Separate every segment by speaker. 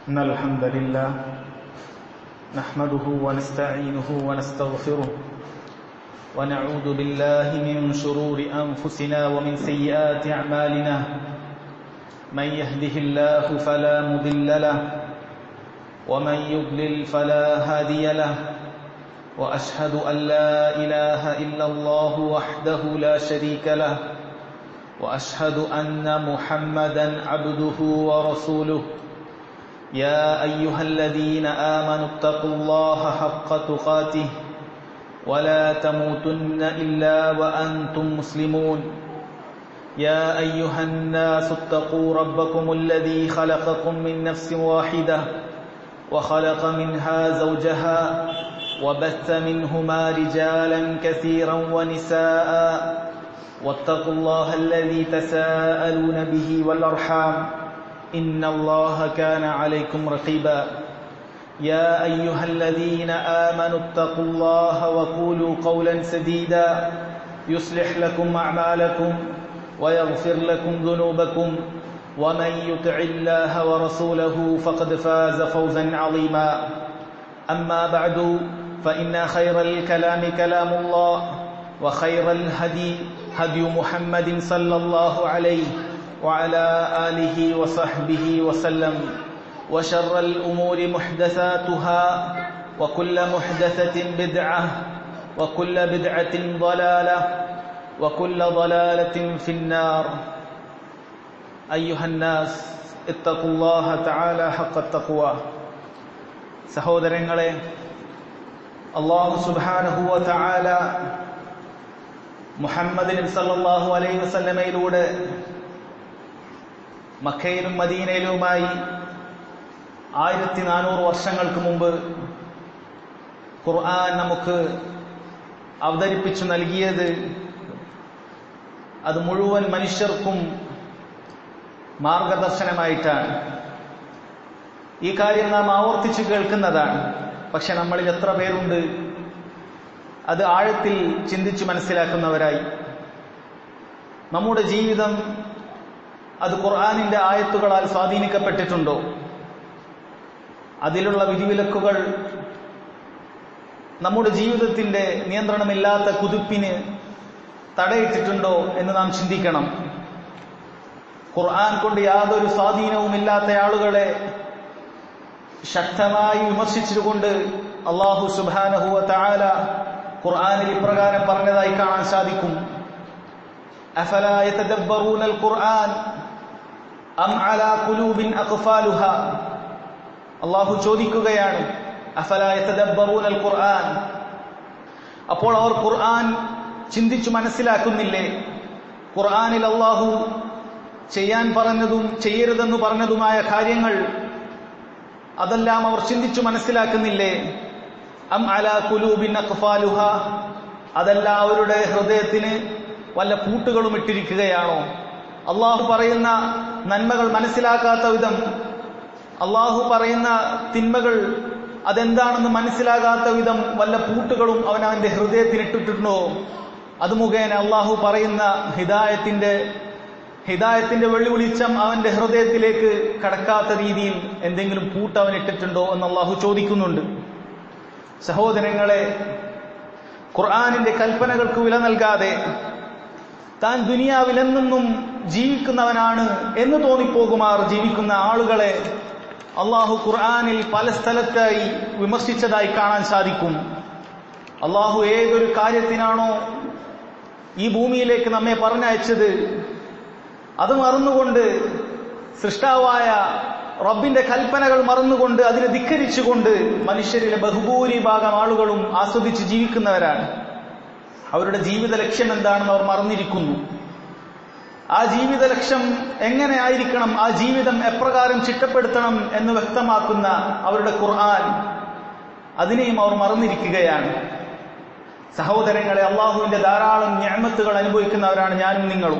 Speaker 1: إن الحمد لله نحمده ونستعينه ونستغفره ونعوذ بالله من شرور أنفسنا ومن سيئات أعمالنا من يهده الله فلا مضل له ومن يضلل فلا هادي له وأشهد أن لا إله إلا الله وحده لا شريك له واشهد ان محمدا عبده ورسوله يا ايها الذين امنوا اتقوا الله حق تقاته ولا تموتن الا وانتم مسلمون يا ايها الناس اتقوا ربكم الذي خلقكم من نفس واحده وخلق منها زوجها وبث منهما رجالا كثيرا ونساء واتقوا الله الذي تساءلون به والارحام ان الله كان عليكم رقيبا يا ايها الذين امنوا اتقوا الله وقولوا قولا سديدا يصلح لكم اعمالكم ويغفر لكم ذنوبكم ومن يطع الله ورسوله فقد فاز فوزا عظيما اما بعد فان خير الكلام كلام الله وخير الهدي هدي محمد صلى الله عليه وعلى آله وصحبه وسلم وشر الأمور محدثاتها وكل محدثة بدعة وكل بدعة ضلالة وكل ضلالة في النار أيها الناس اتقوا الله تعالى حق التقوى സഹോദരങ്ങളെ അള്ളാഹു സുബാനഹുവ താല മുഹമ്മദ് സല്ലാഹു അലൈഹി വസല്ലമയിലൂടെ മക്കയിലും മദീനയിലുമായി ആയിരത്തി നാനൂറ് വർഷങ്ങൾക്ക് മുമ്പ് ഖുർആൻ നമുക്ക് അവതരിപ്പിച്ചു നൽകിയത് അത് മുഴുവൻ മനുഷ്യർക്കും മാർഗദർശനമായിട്ടാണ് ഈ കാര്യം നാം ആവർത്തിച്ചു കേൾക്കുന്നതാണ് പക്ഷെ നമ്മളിൽ എത്ര പേരുണ്ട് അത് ആഴത്തിൽ ചിന്തിച്ചു മനസ്സിലാക്കുന്നവരായി നമ്മുടെ ജീവിതം അത് ഖുർആാനിന്റെ ആയത്തുകളാൽ സ്വാധീനിക്കപ്പെട്ടിട്ടുണ്ടോ അതിലുള്ള വിധിവിലക്കുകൾ നമ്മുടെ ജീവിതത്തിന്റെ നിയന്ത്രണമില്ലാത്ത കുതിപ്പിന് തടയിട്ടിട്ടുണ്ടോ എന്ന് നാം ചിന്തിക്കണം ഖുർആൻ കൊണ്ട് യാതൊരു സ്വാധീനവുമില്ലാത്ത ആളുകളെ ശക്തമായി വിമർശിച്ചുകൊണ്ട് അള്ളാഹു സുബാനഹുവ താല ഖുർആനിൽ ഇപ്രകാരം പറഞ്ഞതായി കാണാൻ സാധിക്കും أفلا يتدبرون القرآن أم على قلوب أقفالها അള്ളാഹു ചോദിക്കുകയാണ് അഫലാ യതദബ്ബറൂന അൽ ഖുർആൻ അപ്പോൾ അവർ ഖുർആൻ ചിന്തിച്ചു മനസ്സിലാക്കുന്നില്ലേ ഖുർആനിൽ അള്ളാഹു ചെയ്യാൻ പറഞ്ഞതും ചെയ്യരുതെന്ന് പറഞ്ഞതുമായ കാര്യങ്ങൾ അതെല്ലാം അവർ ചിന്തിച്ചു മനസ്സിലാക്കുന്നില്ലേ അം അല കുലൂബിൻ അഖ്ഫാലുഹ അതല്ല അവരുടെ ഹൃദയത്തിന് വല്ല പൂട്ടുകളും ഇട്ടിരിക്കുകയാണോ അള്ളാഹു പറയുന്ന നന്മകൾ മനസ്സിലാക്കാത്ത വിധം അള്ളാഹു പറയുന്ന തിന്മകൾ അതെന്താണെന്ന് മനസ്സിലാകാത്ത വിധം വല്ല പൂട്ടുകളും അവൻ അവന്റെ ഹൃദയത്തിന് ഇട്ടിട്ടുണ്ടോ അത് മുഖേന അള്ളാഹു പറയുന്ന ഹിദായത്തിന്റെ ഹിദായത്തിന്റെ വെള്ളി വിളിച്ചം അവന്റെ ഹൃദയത്തിലേക്ക് കടക്കാത്ത രീതിയിൽ എന്തെങ്കിലും പൂട്ട് അവൻ ഇട്ടിട്ടുണ്ടോ എന്ന് അള്ളാഹു ചോദിക്കുന്നുണ്ട് സഹോദരങ്ങളെ ഖുർആാനിന്റെ കൽപ്പനകൾക്ക് വില നൽകാതെ താൻ ദുനിയാവിലെന്നും ജീവിക്കുന്നവനാണ് എന്ന് തോന്നിപ്പോകുമാർ ജീവിക്കുന്ന ആളുകളെ അള്ളാഹു ഖുർആാനിൽ പല സ്ഥലത്തായി വിമർശിച്ചതായി കാണാൻ സാധിക്കും അള്ളാഹു ഏതൊരു കാര്യത്തിനാണോ ഈ ഭൂമിയിലേക്ക് നമ്മെ പറഞ്ഞയച്ചത് അത് മറന്നുകൊണ്ട് സൃഷ്ടാവായ റബ്ബിന്റെ കൽപ്പനകൾ മറന്നുകൊണ്ട് അതിനെ ധിക്കരിച്ചുകൊണ്ട് മനുഷ്യരിലെ ബഹുഭൂരിഭാഗം ആളുകളും ആസ്വദിച്ച് ജീവിക്കുന്നവരാണ് അവരുടെ ജീവിത ലക്ഷ്യം എന്താണെന്ന് അവർ മറന്നിരിക്കുന്നു ആ ജീവിത ലക്ഷ്യം എങ്ങനെ ആയിരിക്കണം ആ ജീവിതം എപ്രകാരം ചിട്ടപ്പെടുത്തണം എന്ന് വ്യക്തമാക്കുന്ന അവരുടെ ഖുർആൻ അതിനെയും അവർ മറന്നിരിക്കുകയാണ് സഹോദരങ്ങളെ അള്ളാഹുവിന്റെ ധാരാളം ഞാമത്തുകൾ അനുഭവിക്കുന്നവരാണ് ഞാനും നിങ്ങളും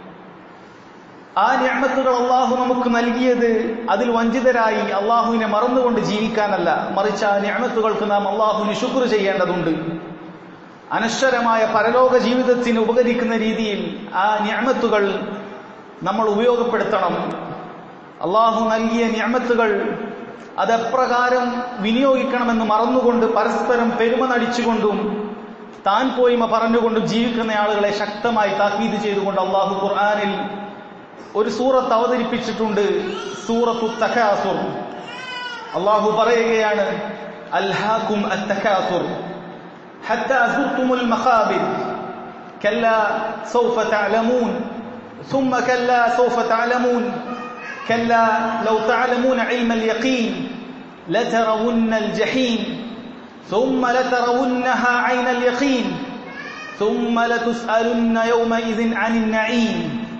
Speaker 1: ആ ഞാമത്തുകൾ അള്ളാഹു നമുക്ക് നൽകിയത് അതിൽ വഞ്ചിതരായി അള്ളാഹുവിനെ മറന്നുകൊണ്ട് ജീവിക്കാനല്ല മറിച്ച് ആ ഞാമത്തുകൾക്ക് നാം അള്ളാഹുവിന് ശുക്ർ ചെയ്യേണ്ടതുണ്ട് അനശ്വരമായ പരലോക ജീവിതത്തിന് ഉപകരിക്കുന്ന രീതിയിൽ ആ ഞാമത്തുകൾ നമ്മൾ ഉപയോഗപ്പെടുത്തണം അള്ളാഹു നൽകിയ ഞാമത്തുകൾ അതെപ്രകാരം വിനിയോഗിക്കണമെന്ന് മറന്നുകൊണ്ട് പരസ്പരം പെരുമ നടിച്ചുകൊണ്ടും താൻ പോയിമ പറഞ്ഞുകൊണ്ടും ജീവിക്കുന്ന ആളുകളെ ശക്തമായി താക്കീത് ചെയ്തുകൊണ്ട് അള്ളാഹു ഖുർആാനിൽ ഒരു സൂറത്ത് അവതരിപ്പിച്ചിട്ടുണ്ട് സൂറത്തു തഖാസുർ അള്ളാഹു പറയുകയാണ് അൽഹാക്കും അത്തഖാസുർ حتى زرتم المخابر كلا سوف تعلمون ثم كلا سوف تعلمون كلا لو تعلمون علم اليقين لترون الجحيم ثم لترونها عين اليقين ثم لتسألن يومئذ عن النعيم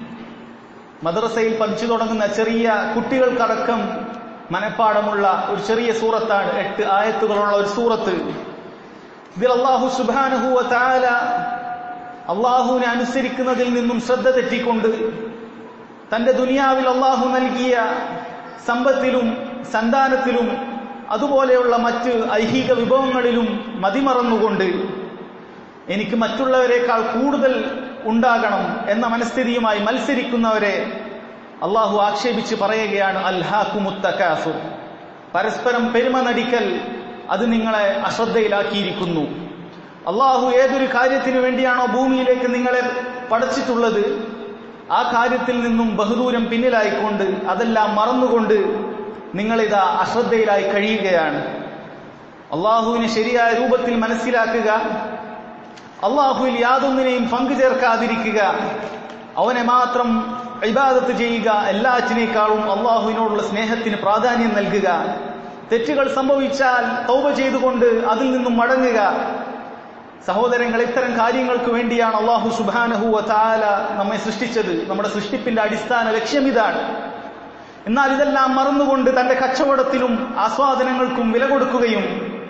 Speaker 1: മദ്രസയിൽ പഠിച്ചു തുടങ്ങുന്ന ചെറിയ കുട്ടികൾക്കടക്കം മനഃപ്പാടമുള്ള ഒരു ചെറിയ സൂറത്താണ് എട്ട് ആയത്തുകളുള്ള ഒരു സൂറത്ത് ഇതിൽ അള്ളാഹു സുബാനഹുവ താല അള്ളാഹുവിനെ അനുസരിക്കുന്നതിൽ നിന്നും ശ്രദ്ധ തെറ്റിക്കൊണ്ട് തന്റെ ദുനിയാവിൽ അള്ളാഹു നൽകിയ സമ്പത്തിലും സന്താനത്തിലും അതുപോലെയുള്ള മറ്റ് ഐഹിക വിഭവങ്ങളിലും മതിമറന്നുകൊണ്ട് എനിക്ക് മറ്റുള്ളവരെക്കാൾ കൂടുതൽ ഉണ്ടാകണം എന്ന മനസ്ഥിതിയുമായി മത്സരിക്കുന്നവരെ അള്ളാഹു ആക്ഷേപിച്ച് പറയുകയാണ് അൽഹാഖുമുത്തക്കാസു പരസ്പരം പെരുമ നടിക്കൽ അത് നിങ്ങളെ അശ്രദ്ധയിലാക്കിയിരിക്കുന്നു അള്ളാഹു ഏതൊരു കാര്യത്തിനു വേണ്ടിയാണോ ഭൂമിയിലേക്ക് നിങ്ങളെ പടച്ചിട്ടുള്ളത് ആ കാര്യത്തിൽ നിന്നും ബഹുദൂരം പിന്നിലായിക്കൊണ്ട് അതെല്ലാം മറന്നുകൊണ്ട് നിങ്ങളിതാ അശ്രദ്ധയിലായി കഴിയുകയാണ് അള്ളാഹുവിനെ ശരിയായ രൂപത്തിൽ മനസ്സിലാക്കുക അള്ളാഹുവിൽ യാതൊന്നിനെയും പങ്കുചേർക്കാതിരിക്കുക അവനെ മാത്രം ഇബാദത്ത് ചെയ്യുക എല്ലാറ്റിനേക്കാളും അള്ളാഹുവിനോടുള്ള സ്നേഹത്തിന് പ്രാധാന്യം നൽകുക തെറ്റുകൾ സംഭവിച്ചാൽ തൗബ ചെയ്തുകൊണ്ട് അതിൽ നിന്നും മടങ്ങുക സഹോദരങ്ങൾ ഇത്തരം കാര്യങ്ങൾക്ക് വേണ്ടിയാണ് അള്ളാഹു സുബാനഹുവ താല നമ്മെ സൃഷ്ടിച്ചത് നമ്മുടെ സൃഷ്ടിപ്പിന്റെ അടിസ്ഥാന ലക്ഷ്യം ഇതാണ് എന്നാൽ ഇതെല്ലാം മറന്നുകൊണ്ട് തന്റെ കച്ചവടത്തിലും ആസ്വാദനങ്ങൾക്കും വില കൊടുക്കുകയും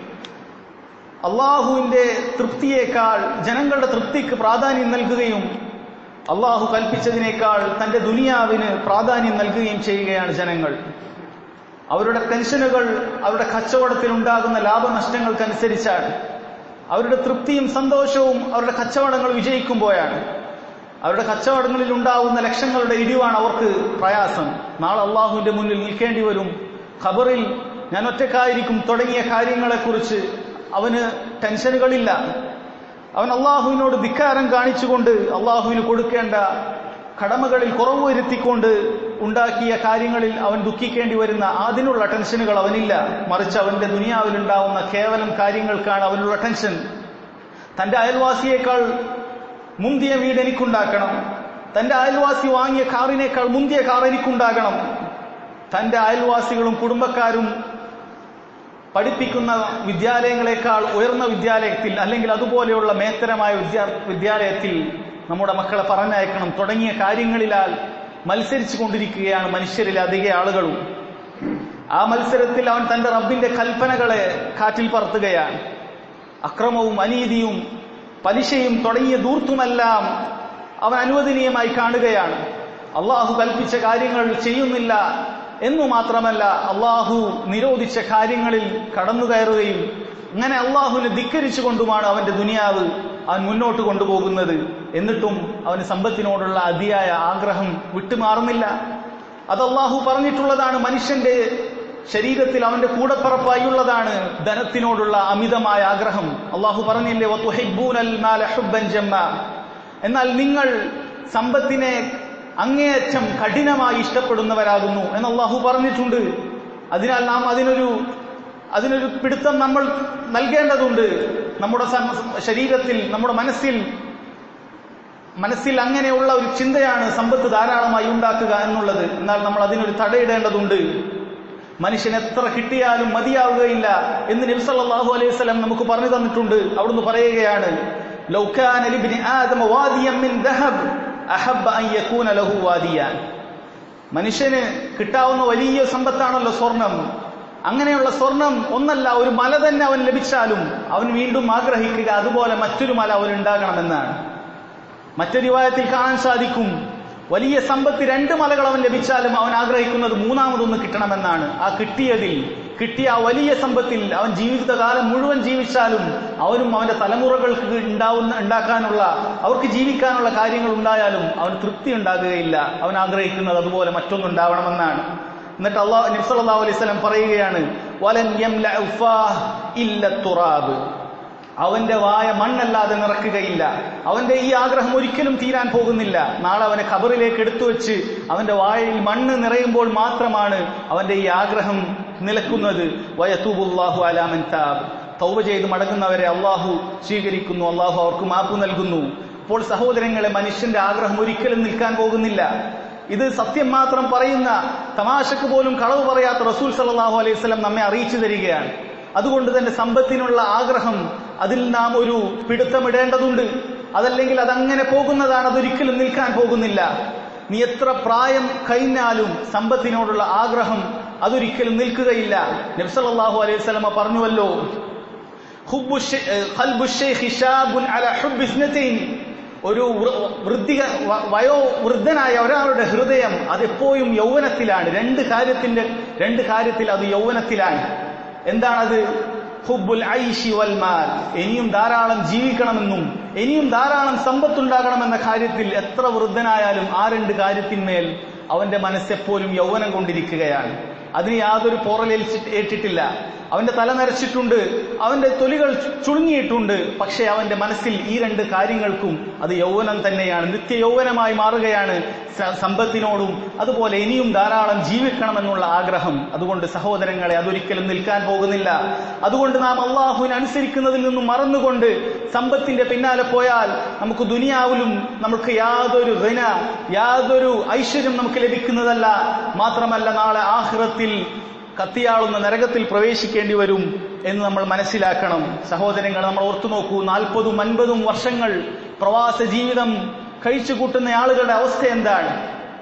Speaker 1: അള്ളാഹുവിന്റെ തൃപ്തിയേക്കാൾ ജനങ്ങളുടെ തൃപ്തിക്ക് പ്രാധാന്യം നൽകുകയും അള്ളാഹു കൽപ്പിച്ചതിനേക്കാൾ തന്റെ ദുനിയാവിന് പ്രാധാന്യം നൽകുകയും ചെയ്യുകയാണ് ജനങ്ങൾ അവരുടെ പെൻഷനുകൾ അവരുടെ കച്ചവടത്തിൽ ഉണ്ടാകുന്ന ലാഭനഷ്ടങ്ങൾക്കനുസരിച്ചാണ് അവരുടെ തൃപ്തിയും സന്തോഷവും അവരുടെ കച്ചവടങ്ങൾ വിജയിക്കുമ്പോഴാണ് അവരുടെ കച്ചവടങ്ങളിൽ ഉണ്ടാവുന്ന ലക്ഷങ്ങളുടെ ഇടിവാണ് അവർക്ക് പ്രയാസം നാളെ അള്ളാഹുവിന്റെ മുന്നിൽ നിൽക്കേണ്ടി വരും ഖബറിൽ ഞാൻ ഒറ്റക്കായിരിക്കും തുടങ്ങിയ കാര്യങ്ങളെക്കുറിച്ച് അവന് ടെൻഷനുകളില്ല അവൻ അള്ളാഹുവിനോട് ധിക്കാരം കാണിച്ചുകൊണ്ട് അള്ളാഹുവിന് കൊടുക്കേണ്ട കടമകളിൽ കുറവ് വരുത്തിക്കൊണ്ട് ഉണ്ടാക്കിയ കാര്യങ്ങളിൽ അവൻ ദുഃഖിക്കേണ്ടി വരുന്ന അതിനുള്ള ടെൻഷനുകൾ അവനില്ല മറിച്ച് അവന്റെ ദുനിയാവിലുണ്ടാവുന്ന കേവലം കാര്യങ്ങൾക്കാണ് അവനുള്ള ടെൻഷൻ തന്റെ അയൽവാസിയേക്കാൾ മുന്തിയ വീട് എനിക്കുണ്ടാക്കണം തന്റെ അയൽവാസി വാങ്ങിയ കാറിനേക്കാൾ മുന്തിയ കാർ എനിക്കുണ്ടാകണം തന്റെ അയൽവാസികളും കുടുംബക്കാരും പഠിപ്പിക്കുന്ന വിദ്യാലയങ്ങളെക്കാൾ ഉയർന്ന വിദ്യാലയത്തിൽ അല്ലെങ്കിൽ അതുപോലെയുള്ള മേത്തരമായ വിദ്യാ വിദ്യാലയത്തിൽ നമ്മുടെ മക്കളെ പറഞ്ഞയക്കണം തുടങ്ങിയ കാര്യങ്ങളിലാൽ മത്സരിച്ചു കൊണ്ടിരിക്കുകയാണ് മനുഷ്യരിൽ അധിക ആളുകളും ആ മത്സരത്തിൽ അവൻ തന്റെ റബ്ബിന്റെ കൽപ്പനകളെ കാറ്റിൽ പറത്തുകയാണ് അക്രമവും അനീതിയും പലിശയും തുടങ്ങിയ ദൂർത്തുമെല്ലാം അവൻ അനുവദനീയമായി കാണുകയാണ് അള്ളാഹു കൽപ്പിച്ച കാര്യങ്ങൾ ചെയ്യുന്നില്ല എന്നു മാത്രമല്ല അള്ളാഹു നിരോധിച്ച കാര്യങ്ങളിൽ കടന്നു കയറുകയും അങ്ങനെ അള്ളാഹുവിനെ ധിക്കരിച്ചുകൊണ്ടുമാണ് അവന്റെ ദുനിയാവ് അവൻ മുന്നോട്ട് കൊണ്ടുപോകുന്നത് എന്നിട്ടും അവന് സമ്പത്തിനോടുള്ള അതിയായ ആഗ്രഹം വിട്ടുമാറുന്നില്ല അത് അള്ളാഹു പറഞ്ഞിട്ടുള്ളതാണ് മനുഷ്യന്റെ ശരീരത്തിൽ അവന്റെ കൂടപ്പറപ്പായുള്ളതാണ് ധനത്തിനോടുള്ള അമിതമായ ആഗ്രഹം അള്ളാഹു പറഞ്ഞില്ലേ "വതുഹിബ്ബൂനൽ മാല ഹുബ്ബൻ ജമ്മ." എന്നാൽ നിങ്ങൾ സമ്പത്തിനെ അങ്ങേയറ്റം കഠിനമായി ഇഷ്ടപ്പെടുന്നവരാകുന്നു എന്ന് അള്ളാഹു പറഞ്ഞിട്ടുണ്ട് അതിനാൽ നാം അതിനൊരു അതിനൊരു പിടുത്തം നമ്മൾ നൽകേണ്ടതുണ്ട് നമ്മുടെ സം- ശരീരത്തിൽ നമ്മുടെ മനസ്സിൽ മനസ്സിൽ അങ്ങനെയുള്ള ഒരു ചിന്തയാണ് സമ്പത്ത് ധാരാളമായി ഉണ്ടാക്കുക എന്നുള്ളത് എന്നാൽ നമ്മൾ അതിനൊരു തടയിടേണ്ടതുണ്ട് മനുഷ്യൻ എത്ര കിട്ടിയാലും മതിയാവുകയില്ല എന്ന് നബിസല്ലാഹു അലൈഹി സ്വലം നമുക്ക് പറഞ്ഞു തന്നിട്ടുണ്ട് അവിടുന്ന് പറയുകയാണ് "ലൗ കാന ലിബ്നി ആദമ വാദിയൻ മിൻ ദഹബ് അഹബ്ബ അൻ യകൂന ലഹു വാദിയാൻ." മനുഷ്യന് കിട്ടാവുന്ന വലിയ സമ്പത്താണല്ലോ സ്വർണം അങ്ങനെയുള്ള സ്വർണം ഒന്നല്ല ഒരു മല തന്നെ അവൻ ലഭിച്ചാലും അവൻ വീണ്ടും ആഗ്രഹിക്കുക അതുപോലെ മറ്റൊരു മല അവൻ ഉണ്ടാകണമെന്നാണ് മറ്റൊരു വിവാഹത്തിൽ കാണാൻ സാധിക്കും വലിയ സമ്പത്ത് രണ്ട് മലകൾ അവൻ ലഭിച്ചാലും അവൻ ആഗ്രഹിക്കുന്നത് മൂന്നാമതൊന്ന് കിട്ടണമെന്നാണ് ആ കിട്ടിയതിൽ കിട്ടിയ ആ വലിയ സമ്പത്തിൽ അവൻ ജീവിതകാലം മുഴുവൻ ജീവിച്ചാലും അവനും അവന്റെ തലമുറകൾക്ക് ഉണ്ടാവുന്ന ഉണ്ടാക്കാനുള്ള അവർക്ക് ജീവിക്കാനുള്ള കാര്യങ്ങൾ ഉണ്ടായാലും അവൻ തൃപ്തി ഉണ്ടാകുകയില്ല അവൻ ആഗ്രഹിക്കുന്നത് അതുപോലെ മറ്റൊന്നുണ്ടാവണമെന്നാണ് എന്നിട്ട് അള്ളാഹു നബ്സല്ലാ അലൈഹി സ്വലം പറയുകയാണ് വലൻ യംലഉ ഫാഹ് ഇല്ല തുറാബ് അവന്റെ വായ മണ്ണല്ലാതെ നിറക്കുകയില്ല അവന്റെ ഈ ആഗ്രഹം ഒരിക്കലും തീരാൻ പോകുന്നില്ല നാളെ അവനെ ഖബറിലേക്ക് എടുത്തു വെച്ച് അവന്റെ വായയിൽ മണ്ണ് നിറയുമ്പോൾ മാത്രമാണ് അവന്റെ ഈ ആഗ്രഹം നിലക്കുന്നത് വയത്തൂബുല്ലാഹു അലാമൻ താബ് തൗബ ചെയ്ത് മടങ്ങുന്നവരെ അള്ളാഹു സ്വീകരിക്കുന്നു അള്ളാഹു അവർക്ക് മാപ്പ് നൽകുന്നു അപ്പോൾ സഹോദരങ്ങളെ മനുഷ്യന്റെ ആഗ്രഹം ഒരിക്കലും നിൽക്കാൻ പോകുന്നില്ല ഇത് സത്യം മാത്രം പറയുന്ന തമാശക്ക് പോലും കളവ് പറയാത്ത റസൂൽ സല്ലാഹു അലൈഹി സ്വലം നമ്മെ അറിയിച്ചു തരികയാണ് അതുകൊണ്ട് തന്നെ സമ്പത്തിനുള്ള ആഗ്രഹം അതിൽ നാം ഒരു പിടുത്തമിടേണ്ടതുണ്ട് അതല്ലെങ്കിൽ അതങ്ങനെ പോകുന്നതാണ് അതൊരിക്കലും നിൽക്കാൻ പോകുന്നില്ല നീ എത്ര പ്രായം കഴിഞ്ഞാലും സമ്പത്തിനോടുള്ള ആഗ്രഹം അതൊരിക്കലും നിൽക്കുകയില്ല നബ്സല്ലാഹു അലൈഹി സ്വലമ പറഞ്ഞുവല്ലോ ഹുബ്ബു ഷെ- ഏഹ് ഖൽബു ഷെയ്ഖി ശാബുൻ അല ഹുബ്ബി ഇസ്നതൈൻ. ഒരു വൃ- വൃദ്ധി വയോ വൃദ്ധനായ ഒരാളുടെ ഹൃദയം അതെപ്പോഴും യൗവനത്തിലാണ് രണ്ട് കാര്യത്തിന്റെ രണ്ട് കാര്യത്തിൽ അത് യൗവനത്തിലാണ് എന്താണത് ഹുബുൽ ഐഷി വൽ മാൽ ഇനിയും ധാരാളം ജീവിക്കണമെന്നും ഇനിയും ധാരാളം സമ്പത്തുണ്ടാകണമെന്ന കാര്യത്തിൽ എത്ര വൃദ്ധനായാലും ആ രണ്ട് കാര്യത്തിന്മേൽ അവന്റെ മനസ്സെപ്പോഴും യൗവനം കൊണ്ടിരിക്കുകയാണ് അതിന് യാതൊരു പോറലേറ്റിട്ടില്ല അവന്റെ തല നരച്ചിട്ടുണ്ട് അവന്റെ തൊലികൾ ചു- ചുളുങ്ങിയിട്ടുണ്ട് പക്ഷേ അവന്റെ മനസ്സിൽ ഈ രണ്ട് കാര്യങ്ങൾക്കും അത് യൗവനം തന്നെയാണ് നിത്യ യൗവനമായി മാറുകയാണ് സ- സമ്പത്തിനോടും അതുപോലെ ഇനിയും ധാരാളം ജീവിക്കണമെന്നുള്ള ആഗ്രഹം അതുകൊണ്ട് സഹോദരങ്ങളെ അതൊരിക്കലും നിൽക്കാൻ പോകുന്നില്ല അതുകൊണ്ട് നാം അള്ളാഹുവിനെ അനുസരിക്കുന്നതിൽ നിന്നും മറന്നുകൊണ്ട് സമ്പത്തിന്റെ പിന്നാലെ പോയാൽ നമുക്ക് ദുനിയാവിലും നമുക്ക് യാതൊരു ഋന യാതൊരു ഐശ്വര്യം നമുക്ക് ലഭിക്കുന്നതല്ല മാത്രമല്ല നാളെ ആഹ്റത്തിൽ കത്തിയാളുന്ന നരകത്തിൽ പ്രവേശിക്കേണ്ടി വരും എന്ന് നമ്മൾ മനസ്സിലാക്കണം സഹോദരങ്ങൾ നമ്മൾ ഓർത്തു നോക്കൂ നാൽപ്പതും അൻപതും വർഷങ്ങൾ പ്രവാസ ജീവിതം കഴിച്ചു കൂട്ടുന്ന ആളുകളുടെ അവസ്ഥ എന്താണ്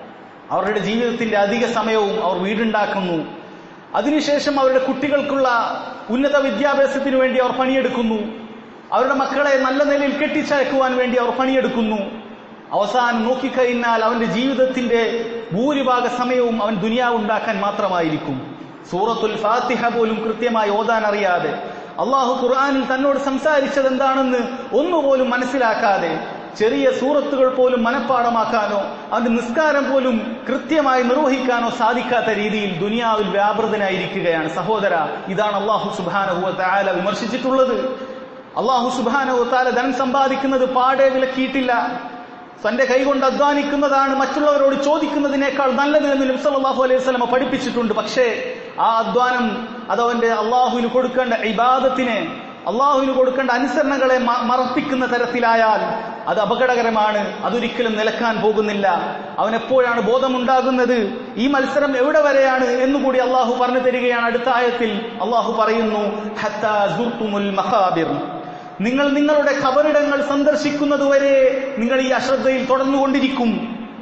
Speaker 1: അവരുടെ ജീവിതത്തിന്റെ അധിക സമയവും അവർ വീടുണ്ടാക്കുന്നു അതിനുശേഷം അവരുടെ കുട്ടികൾക്കുള്ള ഉന്നത വിദ്യാഭ്യാസത്തിന് വേണ്ടി അവർ പണിയെടുക്കുന്നു അവരുടെ മക്കളെ നല്ല നിലയിൽ കെട്ടിച്ചയക്കുവാൻ വേണ്ടി അവർ പണിയെടുക്കുന്നു അവസാനം നോക്കിക്കഴിഞ്ഞാൽ അവന്റെ ജീവിതത്തിന്റെ ഭൂരിഭാഗ സമയവും അവൻ ദുനിയാവ് ഉണ്ടാക്കാൻ മാത്രമായിരിക്കും സൂറത്തുൽ ഫാത്തിഹ പോലും കൃത്യമായി ഓതാൻ അറിയാതെ അള്ളാഹു ഖുർആാനിൽ തന്നോട് സംസാരിച്ചത് എന്താണെന്ന് ഒന്നുപോലും മനസ്സിലാക്കാതെ ചെറിയ സൂറത്തുകൾ പോലും മനഃപ്പാടമാക്കാനോ അവന്റെ നിസ്കാരം പോലും കൃത്യമായി നിർവഹിക്കാനോ സാധിക്കാത്ത രീതിയിൽ ദുനിയാവിൽ വ്യാപൃതനായിരിക്കുകയാണ് സഹോദര ഇതാണ് അള്ളാഹു സുബാനഹുവ താല വിമർശിച്ചിട്ടുള്ളത് അള്ളാഹു സുബാനഹു താല ധനം സമ്പാദിക്കുന്നത് പാടെ വിലക്കിയിട്ടില്ല തന്റെ കൈകൊണ്ട് അധ്വാനിക്കുന്നതാണ് മറ്റുള്ളവരോട് ചോദിക്കുന്നതിനേക്കാൾ നല്ലത് എന്ന് നബ്സല്ലാഹു അലൈഹി സ്വലമ പഠിപ്പിച്ചിട്ടുണ്ട് പക്ഷേ ആ അധ്വാനം അതവന്റെ അള്ളാഹുവിന് കൊടുക്കേണ്ട ഇബാദത്തിനെ അള്ളാഹുവിന് കൊടുക്കേണ്ട അനുസരണകളെ മ- മറപ്പിക്കുന്ന തരത്തിലായാൽ അത് അപകടകരമാണ് അതൊരിക്കലും നിലക്കാൻ പോകുന്നില്ല അവൻ എപ്പോഴാണ് ബോധമുണ്ടാകുന്നത് ഈ മത്സരം എവിടെ വരെയാണ് എന്നുകൂടി അള്ളാഹു പറഞ്ഞു തരികയാണ് അടുത്ത ആയത്തിൽ അള്ളാഹു പറയുന്നു ഹത്താ സുർത്തുമുൽ മഹാബിർ നിങ്ങൾ നിങ്ങളുടെ ഖബറിടങ്ങൾ സന്ദർശിക്കുന്നതുവരെ നിങ്ങൾ ഈ അശ്രദ്ധയിൽ തുടർന്നുകൊണ്ടിരിക്കും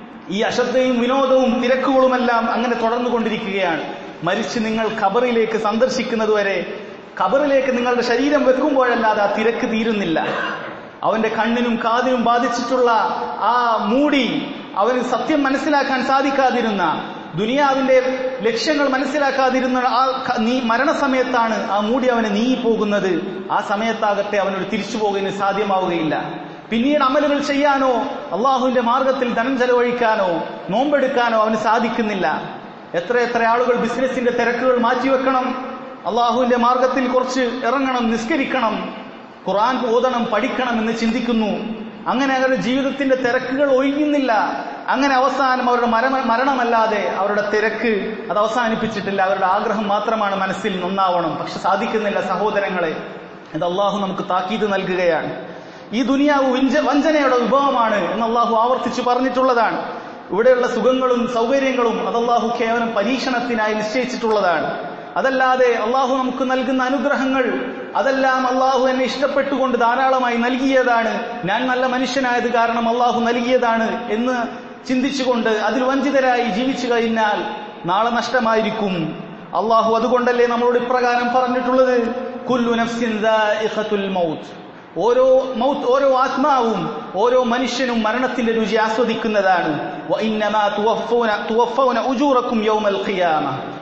Speaker 1: ഈ അശ്രദ്ധയും വിനോദവും തിരക്കുകളുമെല്ലാം അങ്ങനെ തുടർന്നുകൊണ്ടിരിക്കുകയാണ് മരിച്ച് നിങ്ങൾ ഖബറിലേക്ക് സന്ദർശിക്കുന്നതുവരെ ഖബറിലേക്ക് നിങ്ങളുടെ ശരീരം വെക്കുമ്പോഴല്ലാതെ ആ തിരക്ക് തീരുന്നില്ല അവന്റെ കണ്ണിനും കാതിനും ബാധിച്ചിട്ടുള്ള ആ മൂടി അവന് സത്യം മനസ്സിലാക്കാൻ സാധിക്കാതിരുന്ന ദുനിയാവിന്റെ ലക്ഷ്യങ്ങൾ മനസ്സിലാക്കാതിരുന്ന ആ ക- നീ മരണസമയത്താണ് ആ മൂടി അവനെ നീങ്ങിപ്പോകുന്നത് ആ സമയത്താകട്ടെ അവനൊരു തിരിച്ചു പോകുന്നതിന് സാധ്യമാവുകയില്ല പിന്നീട് അമലുകൾ ചെയ്യാനോ അള്ളാഹുവിന്റെ മാർഗത്തിൽ ധനം ചെലവഴിക്കാനോ നോമ്പെടുക്കാനോ അവന് സാധിക്കുന്നില്ല എത്ര എത്ര ആളുകൾ ബിസിനസിന്റെ തിരക്കുകൾ മാറ്റിവെക്കണം അള്ളാഹുവിന്റെ മാർഗത്തിൽ കുറച്ച് ഇറങ്ങണം നിസ്കരിക്കണം ഖുർആൻ ഓതണം പഠിക്കണം എന്ന് ചിന്തിക്കുന്നു അങ്ങനെ അവരുടെ ജീവിതത്തിന്റെ തിരക്കുകൾ ഒഴിയുന്നില്ല അങ്ങനെ അവസാനം അവരുടെ മരണ മരണമല്ലാതെ അവരുടെ തിരക്ക് അത് അവസാനിപ്പിച്ചിട്ടില്ല അവരുടെ ആഗ്രഹം മാത്രമാണ് മനസ്സിൽ നന്നാവണം പക്ഷെ സാധിക്കുന്നില്ല സഹോദരങ്ങളെ ഇത് അള്ളാഹു നമുക്ക് താക്കീത് നൽകുകയാണ് ഈ ദുനിയാവ് വിഞ്ച- വഞ്ചനയുടെ വിഭവമാണ് എന്ന് അള്ളാഹു ആവർത്തിച്ചു പറഞ്ഞിട്ടുള്ളതാണ് ഇവിടെയുള്ള സുഖങ്ങളും സൗകര്യങ്ങളും അത് അള്ളാഹു കേവലം പരീക്ഷണത്തിനായി നിശ്ചയിച്ചിട്ടുള്ളതാണ് അതല്ലാതെ അള്ളാഹു നമുക്ക് നൽകുന്ന അനുഗ്രഹങ്ങൾ അതെല്ലാം അള്ളാഹു എന്നെ ഇഷ്ടപ്പെട്ടുകൊണ്ട് ധാരാളമായി നൽകിയതാണ് ഞാൻ നല്ല മനുഷ്യനായത് കാരണം അള്ളാഹു നൽകിയതാണ് എന്ന് ചിന്തിച്ചുകൊണ്ട് അതിൽ വഞ്ചിതരായി ജീവിച്ചു കഴിഞ്ഞാൽ നാളെ നഷ്ടമായിരിക്കും അള്ളാഹു അതുകൊണ്ടല്ലേ നമ്മളോട് ഇപ്രകാരം പറഞ്ഞിട്ടുള്ളത് കുല്ലു നഫ്സിൻ ദാഇഖത്തുൽ മൗത്ത് ഓരോ മൗത്ത് ഓരോ ആത്മാവും ഓരോ മനുഷ്യനും മരണത്തിന്റെ രുചി ആസ്വദിക്കുന്നതാണ് വഇന്നമാ തുവഫൗന തുവഫൗന ഉജൂറക്കും യൗമൽ ഖിയാമ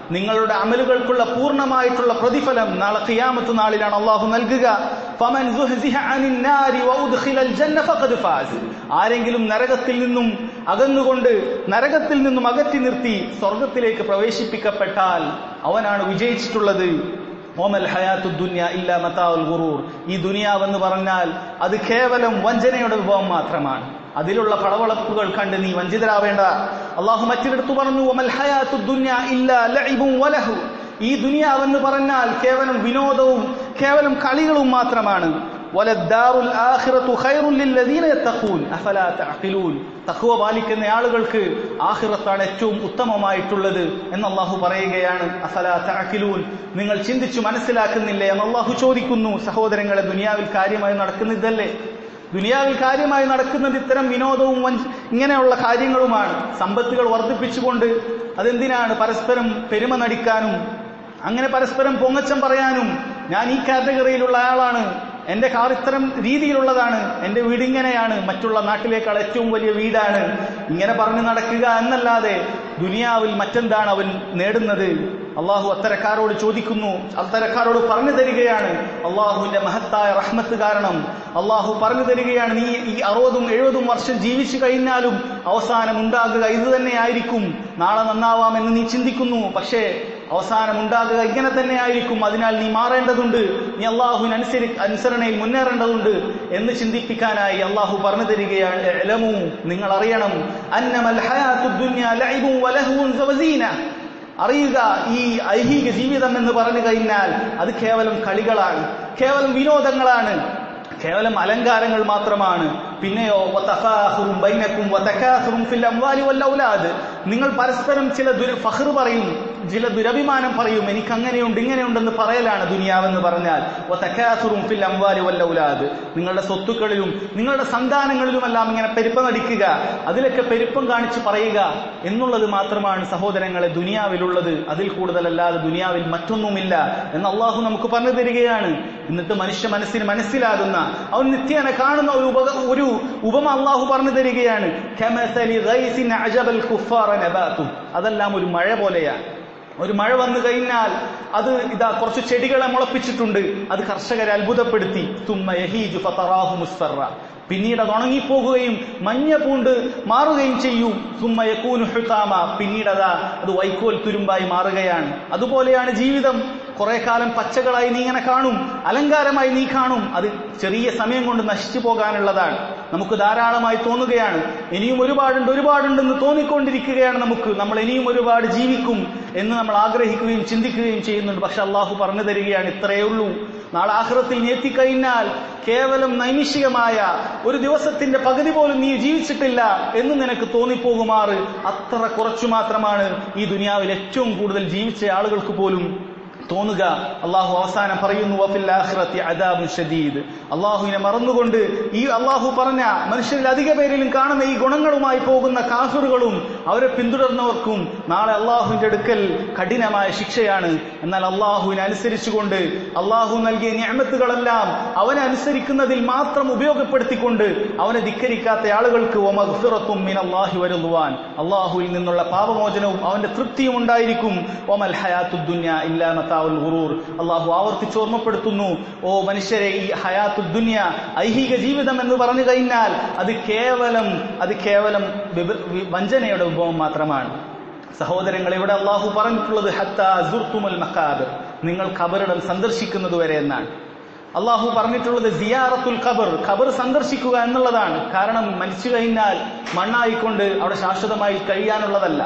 Speaker 1: നിങ്ങളുടെ അമലുകൾക്കുള്ള പൂർണ്ണമായിട്ടുള്ള പ്രതിഫലം നാളെ ഖിയാമത്ത് നാളിലാണ് അള്ളാഹു നൽകുക ഫമൻ സുഹ്സിഹ അനിൻ നാരി വഉദ്ഖിലൽ ജന്ന ഫഖദ് ഫാസ് ആരെങ്കിലും നരകത്തിൽ നിന്നും അകന്നുകൊണ്ട് നരകത്തിൽ നിന്നും അകറ്റി നിർത്തി സ്വർഗത്തിലേക്ക് പ്രവേശിപ്പിക്കപ്പെട്ടാൽ അവനാണ് വിജയിച്ചിട്ടുള്ളത് ഓമൽ ഹയാത്തു ദുന്യ ഇല്ല മത്താവുൽ ഗുറൂർ ഈ ദുനിയാവെന്ന് പറഞ്ഞാൽ അത് കേവലം വഞ്ചനയുടെ വിഭവം മാത്രമാണ് അതിലുള്ള പടവളപ്പുകൾ കണ്ട് നീ വഞ്ചിതരാവേണ്ട അള്ളാഹു മറ്റിടത്തു പറഞ്ഞു ഒമൽ ഹയാത്തു ദുന്യ ഇല്ല ലഇബും വലഹു ഈ ദുനിയാവെന്ന് പറഞ്ഞാൽ കേവലം വിനോദവും കേവലം കളികളും മാത്രമാണ് വലദ്ദാറുൽ ആഖിറത്തു ഖൈറുൽ ലില്ലദീന യത്തഖൂൻ അഫലാ തഅഖിലൂൻ തഖ്വ പാലിക്കുന്ന ആളുകൾക്ക് ആഖിറത്താണ് ഏറ്റവും ഉത്തമമായിട്ടുള്ളത് എന്ന് അള്ളാഹു പറയുകയാണ് അഫലാ തഅഖിലൂൻ നിങ്ങൾ ചിന്തിച്ചു മനസ്സിലാക്കുന്നില്ലേ എന്ന് അള്ളാഹു ചോദിക്കുന്നു സഹോദരങ്ങളെ ദുനിയാവിൽ കാര്യമായി നടക്കുന്നതല്ലേ ദുനിയാവിൽ കാര്യമായി നടക്കുന്നത് ഇത്തരം വിനോദവും വഞ്ച- ഇങ്ങനെയുള്ള കാര്യങ്ങളുമാണ് സമ്പത്തുകൾ വർദ്ധിപ്പിച്ചുകൊണ്ട് അതെന്തിനാണ് പരസ്പരം പെരുമ നടിക്കാനും അങ്ങനെ പരസ്പരം പൊങ്ങച്ചം പറയാനും ഞാൻ ഈ കാറ്റഗറിയിലുള്ള ആളാണ് എന്റെ കാർ ഇത്തരം രീതിയിലുള്ളതാണ് എന്റെ വീട് ഇങ്ങനെയാണ് മറ്റുള്ള നാട്ടിലേക്കാൾ ഏറ്റവും വലിയ വീടാണ് ഇങ്ങനെ പറഞ്ഞു നടക്കുക എന്നല്ലാതെ ദുനിയാവിൽ മറ്റെന്താണ് അവൻ നേടുന്നത് അള്ളാഹു അത്തരക്കാരോട് ചോദിക്കുന്നു അത്തരക്കാരോട് പറഞ്ഞു തരികയാണ് അള്ളാഹുവിന്റെ മഹത്തായ റഹ്മത്ത് കാരണം അള്ളാഹു പറഞ്ഞു തരികയാണ് നീ ഈ അറുപതും എഴുപതും വർഷം ജീവിച്ചു കഴിഞ്ഞാലും അവസാനം ഉണ്ടാകുക ഇത് തന്നെയായിരിക്കും നാളെ നന്നാവാമെന്ന് നീ ചിന്തിക്കുന്നു പക്ഷേ അവസാനം ഉണ്ടാകുക ഇങ്ങനെ തന്നെ ആയിരിക്കും അതിനാൽ നീ മാറേണ്ടതുണ്ട് നീ അള്ളാഹുവിന് അനുസരി അനുസരണയിൽ മുന്നേറേണ്ടതുണ്ട് എന്ന് ചിന്തിപ്പിക്കാനായി അള്ളാഹു പറഞ്ഞു തരികയാണ് "ഇഅ്ലമൂ, നിങ്ങൾ അറിയണം അന്നമൽ ഹയാത്തുദ് ദുനിയ ലഇബും വലഹുവും വസീന അറിയുക ഈ ഐഹിക ജീവിതം എന്ന് പറഞ്ഞു കഴിഞ്ഞാൽ അത് കേവലം കളികളാണ് കേവലം വിനോദങ്ങളാണ് കേവലം അലങ്കാരങ്ങൾ മാത്രമാണ് പിന്നെയോ വതഫാഖുറും ബൈനക്കും വതകാസുറും ഫിൽ അംവാലി വൽ ഔലാദ് നിങ്ങൾ പരസ്പരം ചില ദുര ഫഖ്ർ പറയും ചില ദുരഭിമാനം പറയും എനിക്ക് അങ്ങനെയുണ്ട് ഇങ്ങനെയുണ്ടെന്ന് പറയലാണ് ദുനിയാവെന്ന് പറഞ്ഞാൽ വതകാസുറും ഫിൽ അംവാലി വൽ ഔലാദ് നിങ്ങളുടെ സ്വത്തുക്കളിലും നിങ്ങളുടെ സന്താനങ്ങളിലുമെല്ലാം ഇങ്ങനെ പെരുപ്പ നടിക്കുക അതിലൊക്കെ പെരുപ്പം കാണിച്ച് പറയുക എന്നുള്ളത് മാത്രമാണ് സഹോദരങ്ങളെ ദുനിയാവിലുള്ളത് അതിൽ കൂടുതലല്ലാതെ ദുനിയാവിൽ മറ്റൊന്നുമില്ല എന്ന് അള്ളാഹു നമുക്ക് പറഞ്ഞു തരികയാണ് എന്നിട്ട് മനുഷ്യ മനസ്സിന് മനസ്സിലാകുന്ന അവൻ നിത്യേന കാണുന്ന ഒരു ഉപക ഒരു ഉപമ അള്ളാഹു പറഞ്ഞു തരികയാണ് കമസലി ഗൈസിൻ അജബൽ കുഫാറ നബാതുഹു. അതെല്ലാം ഒരു മഴ പോലെയാണ് ഒരു മഴ വന്നു കഴിഞ്ഞാൽ അത് ഇതാ കുറച്ച് ചെടികളെ മുളപ്പിച്ചിട്ടുണ്ട് അത് കർഷകരെ അത്ഭുതപ്പെടുത്തി തുമ്മ യഹീജു ഫതറാഹു മുസ്ഫറ പിന്നീട് അത് ഉണങ്ങിപ്പോകുകയും മഞ്ഞ പൂണ്ട് മാറുകയും ചെയ്യും സുമ്മ യകൂനു ഹുതാമ പിന്നീട് അതാ അത് വൈക്കോൽ തുരുമ്പായി മാറുകയാണ് അതുപോലെയാണ് ജീവിതം കുറെ കാലം പച്ചകളായി നീ ഇങ്ങനെ കാണും അലങ്കാരമായി നീ കാണും അത് ചെറിയ സമയം കൊണ്ട് നശിച്ചു പോകാനുള്ളതാണ് നമുക്ക് ധാരാളമായി തോന്നുകയാണ് ഇനിയും ഒരുപാടുണ്ട് ഒരുപാടുണ്ടെന്ന് തോന്നിക്കൊണ്ടിരിക്കുകയാണ് നമുക്ക് നമ്മൾ ഇനിയും ഒരുപാട് ജീവിക്കും എന്ന് നമ്മൾ ആഗ്രഹിക്കുകയും ചിന്തിക്കുകയും ചെയ്യുന്നുണ്ട് പക്ഷെ അള്ളാഹു പറഞ്ഞു തരികയാണ് ഇത്രയേ ഉള്ളൂ നാളെ ആഹ്റത്തിൽ നീ എത്തിക്കഴിഞ്ഞാൽ കേവലം നൈമിഷികമായ ഒരു ദിവസത്തിന്റെ പകുതി പോലും നീ ജീവിച്ചിട്ടില്ല എന്ന് നിനക്ക് തോന്നിപ്പോകുമാറ് അത്ര കുറച്ചു മാത്രമാണ് ഈ ദുനിയാവിൽ ഏറ്റവും കൂടുതൽ ജീവിച്ച ആളുകൾക്ക് പോലും തോന്നുക അള്ളാഹു അവസാനം പറയുന്നു വഫിൽ ആഖിറത്തി അദാബുൻ ഷദീദ് അള്ളാഹുവിനെ മറന്നുകൊണ്ട് ഈ അള്ളാഹു പറഞ്ഞ മനുഷ്യരിൽ അധിക പേരിലും കാണുന്ന ഈ ഗുണങ്ങളുമായി പോകുന്ന കാഫിറുകളും അവരെ പിന്തുടർന്നവർക്കും നാളെ അള്ളാഹുവിന്റെ അടുക്കൽ കഠിനമായ ശിക്ഷയാണ് എന്നാൽ അള്ളാഹുവിനെ അനുസരിച്ചുകൊണ്ട് അള്ളാഹു നൽകിയ ഞാമത്തുകളെല്ലാം അവനെ അനുസരിക്കുന്നതിൽ മാത്രം ഉപയോഗപ്പെടുത്തിക്കൊണ്ട് അവനെ ധിക്കരിക്കാത്ത ആളുകൾക്ക് ഒമഗ്ഫിറത്തും മിൻ അള്ളാഹി വരുന്നുവാൻ അള്ളാഹുവിൽ നിന്നുള്ള പാപമോചനവും അവന്റെ തൃപ്തിയും ഉണ്ടായിരിക്കും ഒമൽ ഹയാത്തു ദുന്യ ഇല്ലാ മത്താവുൽ ഗുറൂർ അള്ളാഹു ആവർത്തിച്ച് ഓർമ്മപ്പെടുത്തുന്നു ഓ മനുഷ്യരെ ഈ ഹയാത്തു ദുന്യ ഐഹിക ജീവിതം എന്ന് പറഞ്ഞു കഴിഞ്ഞാൽ അത് കേവലം അത് കേവലം വിഭ- വി- വഞ്ചനയുടെ വിഭവം മാത്രമാണ് സഹോദരങ്ങൾ ഇവിടെ അള്ളാഹു പറഞ്ഞിട്ടുള്ളത് ഹത്താ സുർത്തുമുൽ മക്കാബ് നിങ്ങൾ ഖബറിടം സന്ദർശിക്കുന്നത് വരെ എന്നാണ് അള്ളാഹു പറഞ്ഞിട്ടുള്ളത് സിയാറത്തുൽ ഖബർ ഖബർ സന്ദർശിക്കുക എന്നുള്ളതാണ് കാരണം മരിച്ചു കഴിഞ്ഞാൽ മണ്ണായിക്കൊണ്ട് അവിടെ ശാശ്വതമായി കഴിയാനുള്ളതല്ല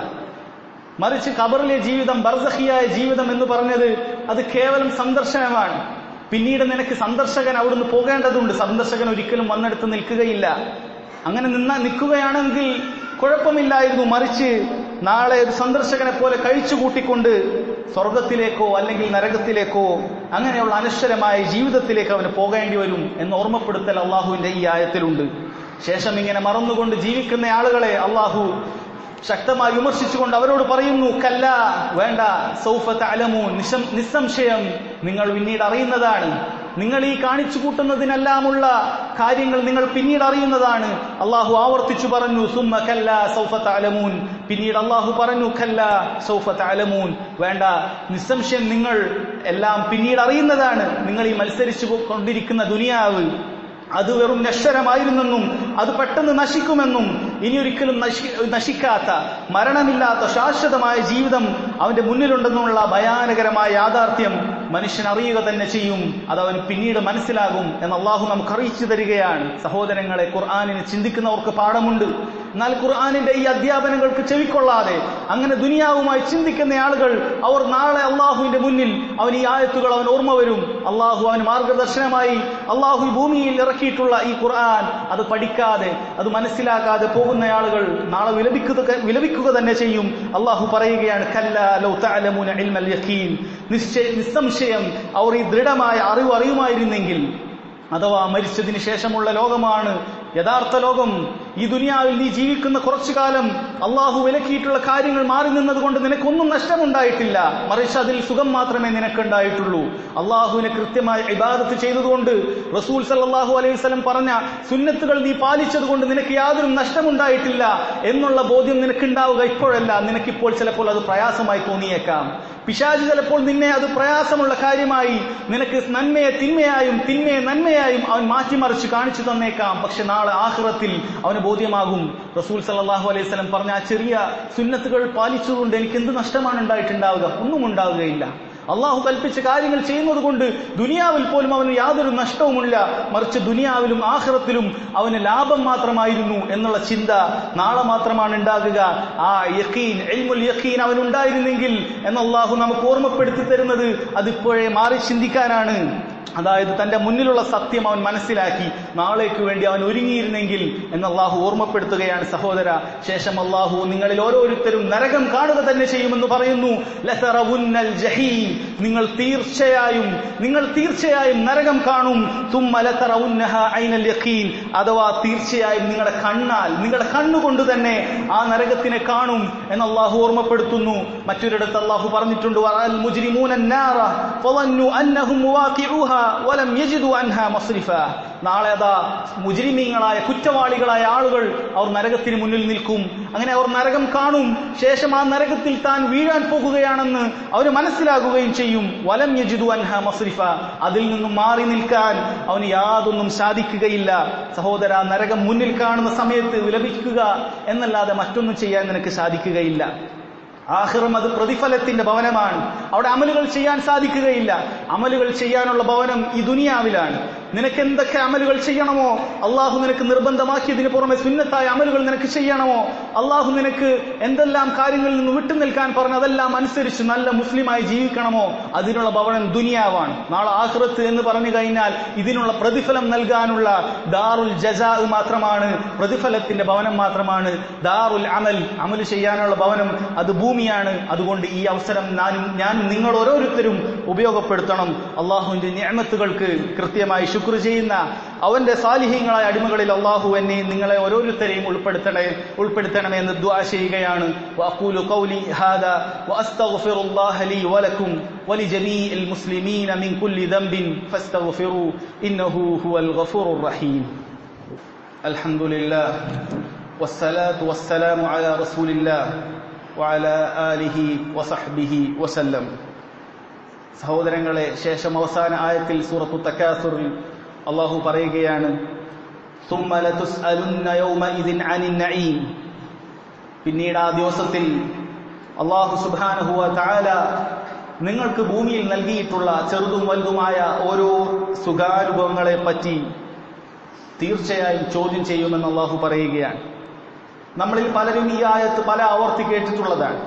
Speaker 1: മറിച്ച് ഖബറിലെ ജീവിതം ബർസഹിയായ ജീവിതം എന്ന് പറഞ്ഞത് അത് കേവലം സന്ദർശനമാണ് പിന്നീട് നിനക്ക് സന്ദർശകൻ അവിടുന്ന് പോകേണ്ടതുണ്ട് സന്ദർശകൻ ഒരിക്കലും വന്നെടുത്ത് നിൽക്കുകയില്ല അങ്ങനെ നിന്ന നിൽക്കുകയാണെങ്കിൽ കുഴപ്പമില്ലായിരുന്നു മറിച്ച് നാളെ ഒരു സന്ദർശകനെ പോലെ കഴിച്ചു കൂട്ടിക്കൊണ്ട് സ്വർഗത്തിലേക്കോ അല്ലെങ്കിൽ നരകത്തിലേക്കോ അങ്ങനെയുള്ള അനശ്വരമായ ജീവിതത്തിലേക്ക് അവന് പോകേണ്ടി വരും എന്ന് ഓർമ്മപ്പെടുത്തൽ അള്ളാഹുവിന്റെ ഈ ആയത്തിലുണ്ട് ശേഷം ഇങ്ങനെ മറന്നുകൊണ്ട് ജീവിക്കുന്ന ആളുകളെ അള്ളാഹു ശക്തമായി വിമർശിച്ചുകൊണ്ട് അവരോട് പറയുന്നു കല്ല വേണ്ട സൗഫത്ത് അലമു നിസ്സംശയം നിങ്ങൾ പിന്നീട് അറിയുന്നതാണ് നിങ്ങൾ ഈ കാണിച്ചു കൂട്ടുന്നതിനെല്ലാമുള്ള കാര്യങ്ങൾ നിങ്ങൾ പിന്നീട് അറിയുന്നതാണ് അള്ളാഹു ആവർത്തിച്ചു പറഞ്ഞു സുമ്മ കല്ല സൗഫ തഅലമൂൻ പിന്നീട് അള്ളാഹു പറഞ്ഞു കല്ല സൗഫ തഅലമൂൻ വേണ്ട നിസ്സംശയം നിങ്ങൾ എല്ലാം പിന്നീട് അറിയുന്നതാണ് നിങ്ങൾ ഈ മത്സരിച്ചു കൊണ്ടിരിക്കുന്ന ദുനിയാവ് അത് വെറും നശ്വരമായിരുന്നെന്നും അത് പെട്ടെന്ന് നശിക്കുമെന്നും ഇനി ഒരിക്കലും നശി- നശിക്കാത്ത മരണമില്ലാത്ത ശാശ്വതമായ ജീവിതം അവന്റെ മുന്നിലുണ്ടെന്നുള്ള ഭയാനകരമായ യാഥാർത്ഥ്യം മനുഷ്യൻ അറിയുക തന്നെ ചെയ്യും അത് അവന് പിന്നീട് മനസ്സിലാകും എന്ന് അള്ളാഹു നമുക്ക് അറിയിച്ചു തരികയാണ് സഹോദരങ്ങളെ ഖുർആാനിന് ചിന്തിക്കുന്നവർക്ക് പാഠമുണ്ട് എന്നാൽ ഖുർആാനിന്റെ ഈ അധ്യാപനങ്ങൾക്ക് ചെവിക്കൊള്ളാതെ അങ്ങനെ ദുനിയാവുമായി ചിന്തിക്കുന്ന ആളുകൾ അവർ നാളെ അള്ളാഹുവിന്റെ മുന്നിൽ അവൻ ഈ ആയത്തുകൾ അവൻ ഓർമ്മ വരും അള്ളാഹു അവന് മാർഗദർശനമായി അള്ളാഹു ഈ ഭൂമിയിൽ ഇറക്കിയിട്ടുള്ള ഈ ഖുർആൻ അത് പഠിക്കാതെ അത് മനസ്സിലാക്കാതെ പോകുന്ന ആളുകൾ നാളെ വിലപിക്കുക വിലപിക്കുക തന്നെ ചെയ്യും അള്ളാഹു പറയുകയാണ് കല്ല ലൗ തഅലമൂന ഇൽമൽ യഖീൻ നിശ്ചയ നിസ്സംശയം അവർ ഈ ദൃഢമായ അറിവ് അറിയുമായിരുന്നെങ്കിൽ അഥവാ മരിച്ചതിന് ശേഷമുള്ള ലോകമാണ് യഥാർത്ഥ ലോകം ഈ ദുനിയാവിൽ നീ ജീവിക്കുന്ന കുറച്ചു കാലം അള്ളാഹു വിലക്കിയിട്ടുള്ള കാര്യങ്ങൾ മാറി നിന്നത് കൊണ്ട് നിനക്കൊന്നും നഷ്ടമുണ്ടായിട്ടില്ല മറിച്ച് അതിൽ സുഖം മാത്രമേ നിനക്കുണ്ടായിട്ടുള്ളൂ അള്ളാഹുവിനെ കൃത്യമായി ഇബാദത്ത് ചെയ്തതുകൊണ്ട് റസൂൽ സല്ലല്ലാഹു അലൈഹി വസല്ലം പറഞ്ഞ സുന്നത്തുകൾ നീ പാലിച്ചത് കൊണ്ട് നിനക്ക് യാതൊരു നഷ്ടമുണ്ടായിട്ടില്ല എന്നുള്ള ബോധ്യം നിനക്കുണ്ടാവുക ഇപ്പോഴല്ല നിനക്കിപ്പോൾ ചിലപ്പോൾ അത് പ്രയാസമായി തോന്നിയേക്കാം പിശാജ് ചിലപ്പോൾ നിന്നെ അത് പ്രയാസമുള്ള കാര്യമായി നിനക്ക് നന്മയെ തിന്മയായും തിന്മയെ നന്മയായും അവൻ മാറ്റിമറിച്ച് കാണിച്ചു തന്നേക്കാം പക്ഷെ നാളെ ആഹ്റത്തിൽ അവന് ബോധ്യമാകും റസൂൽ സല്ലല്ലാഹു അലൈഹി വസല്ലം പറഞ്ഞ ആ ചെറിയ സുന്നത്തുകൾ പാലിച്ചുകൊണ്ട് എനിക്ക് എന്ത് നഷ്ടമാണ് ഉണ്ടായിട്ടുണ്ടാവുക ഒന്നും ഉണ്ടാവുകയില്ല അള്ളാഹു കൽപ്പിച്ച കാര്യങ്ങൾ ചെയ്യുന്നത് കൊണ്ട് ദുനിയാവിൽ പോലും അവന് യാതൊരു നഷ്ടവുമില്ല മറിച്ച് ദുനിയാവിലും ആഹ്റത്തിലും അവന് ലാഭം മാത്രമായിരുന്നു എന്നുള്ള ചിന്ത നാളെ മാത്രമാണ് ഉണ്ടാകുക ആ യഖീൻ എൽമുൽ യഖീൻ അവൻ ഉണ്ടായിരുന്നെങ്കിൽ എന്ന് അള്ളാഹു നമുക്ക് ഓർമ്മപ്പെടുത്തി തരുന്നത് അതിപ്പോഴേ മാറി ചിന്തിക്കാനാണ് അതായത് തന്റെ മുന്നിലുള്ള സത്യം അവൻ മനസ്സിലാക്കി നാളേക്ക് വേണ്ടി അവൻ ഒരുങ്ങിയിരുന്നെങ്കിൽ എന്ന് അള്ളാഹു ഓർമ്മപ്പെടുത്തുകയാണ് സഹോദര ശേഷം അള്ളാഹു നിങ്ങളിൽ ഓരോരുത്തരും നരകം കാണുക തന്നെ ചെയ്യുമെന്ന് പറയുന്നു ലതറവുന്നൽ ജഹീം നിങ്ങൾ തീർച്ചയായും നിങ്ങൾ തീർച്ചയായും നരകം കാണും തുമ്മ ലതറവുന്നഹ ഐനൽ യഖീൻ അഥവാ തീർച്ചയായും നിങ്ങളുടെ കണ്ണാൽ നിങ്ങളുടെ കണ്ണുകൊണ്ട് തന്നെ ആ നരകത്തിനെ കാണും എന്ന് അള്ളാഹു ഓർമ്മപ്പെടുത്തുന്നു മറ്റൊരിടത്ത് അള്ളാഹു പറഞ്ഞിട്ടുണ്ട് വറഅൽ മുജ്രിമൂന النار فظنوا انهم مواقعوها ولم يجدوا عنها مصرفا നാളെ അതാ മുജ്രിമീങ്ങളായ കുറ്റവാളികളായ ആളുകൾ അവർ നരകത്തിന് മുന്നിൽ നിൽക്കും അങ്ങനെ അവർ നരകം കാണും ശേഷം ആ നരകത്തിൽ താൻ വീഴാൻ പോകുകയാണെന്ന് അവർ മനസ്സിലാകുകയും ചെയ്യും വലം യജിദു അൻഹ മസ്രിഫ അതിൽ നിന്നും മാറി നിൽക്കാൻ അവന് യാതൊന്നും സാധിക്കുകയില്ല സഹോദര നരകം മുന്നിൽ കാണുന്ന സമയത്ത് വിലപിക്കുക എന്നല്ലാതെ മറ്റൊന്നും ചെയ്യാൻ നിനക്ക് സാധിക്കുകയില്ല ആഹ്റം അത് പ്രതിഫലത്തിന്റെ ഭവനമാണ് അവിടെ അമലുകൾ ചെയ്യാൻ സാധിക്കുകയില്ല അമലുകൾ ചെയ്യാനുള്ള ഭവനം ഈ ദുനിയാവിലാണ് നിനക്ക് എന്തൊക്കെ അമലുകൾ ചെയ്യണമോ അള്ളാഹു നിനക്ക് നിർബന്ധമാക്കിയതിന് പുറമെ സുന്നത്തായ അമലുകൾ നിനക്ക് ചെയ്യണമോ അള്ളാഹു നിനക്ക് എന്തെല്ലാം കാര്യങ്ങളിൽ നിന്ന് വിട്ടുനിൽക്കാൻ പറഞ്ഞ അതെല്ലാം അനുസരിച്ച് നല്ല മുസ്ലിമായി ജീവിക്കണമോ അതിനുള്ള ഭവനം ദുനിയാവാണ് നാളെ ആഹ്റത്ത് എന്ന് പറഞ്ഞു കഴിഞ്ഞാൽ ഇതിനുള്ള പ്രതിഫലം നൽകാനുള്ള ദാറുൽ ജസാ മാത്രമാണ് പ്രതിഫലത്തിന്റെ ഭവനം മാത്രമാണ് ദാറുൽ അമൽ അമൽ ചെയ്യാനുള്ള ഭവനം അത് ഭൂമിയാണ് അതുകൊണ്ട് ഈ അവസരം ഞാനും ഞാനും നിങ്ങൾ ഓരോരുത്തരും ഉപയോഗപ്പെടുത്തണം അള്ളാഹുവിന്റെ നിയമത്തുകൾക്ക് കൃത്യമായി ശുക്ർ ചെയ്യുന്ന അവന്റെ സാലിഹ്യങ്ങളായ അടിമകളിൽ അള്ളാഹു എന്നെ നിങ്ങളെ ഓരോരുത്തരെയും ഉൾപ്പെടുത്തണേ ഉൾപ്പെടുത്തണമേ എന്ന് ദ്വാ ചെയ്യുകയാണ് وأقول قولي هذا وأستغفر الله لي ولكم ولجميع المسلمين من كل ذنب فاستغفروا إنه هو الغفور الرحيم الحمد لله والصلاة والسلام على رسول الله وعلى آله وصحبه وسلم സഹോദരങ്ങളെ ശേഷം അവസാന ആയത്തിൽ സൂറത്തു തക്കാസുറിൽ അള്ളാഹു പറയുകയാണ് ثم لتسألن يومئذ عن النعيم പിന്നീട് ആ ദിവസത്തിൽ അള്ളാഹു സുബാനഹുവ താല നിങ്ങൾക്ക് ഭൂമിയിൽ നൽകിയിട്ടുള്ള ചെറുതും വലുതുമായ ഓരോ സുഖാനുഭവങ്ങളെ പറ്റി തീർച്ചയായും ചോദ്യം ചെയ്യുമെന്ന് അള്ളാഹു പറയുകയാണ് നമ്മളിൽ പലരും ഈ ആയത്ത് പല ആവർത്തി കേട്ടിട്ടുള്ളതാണ്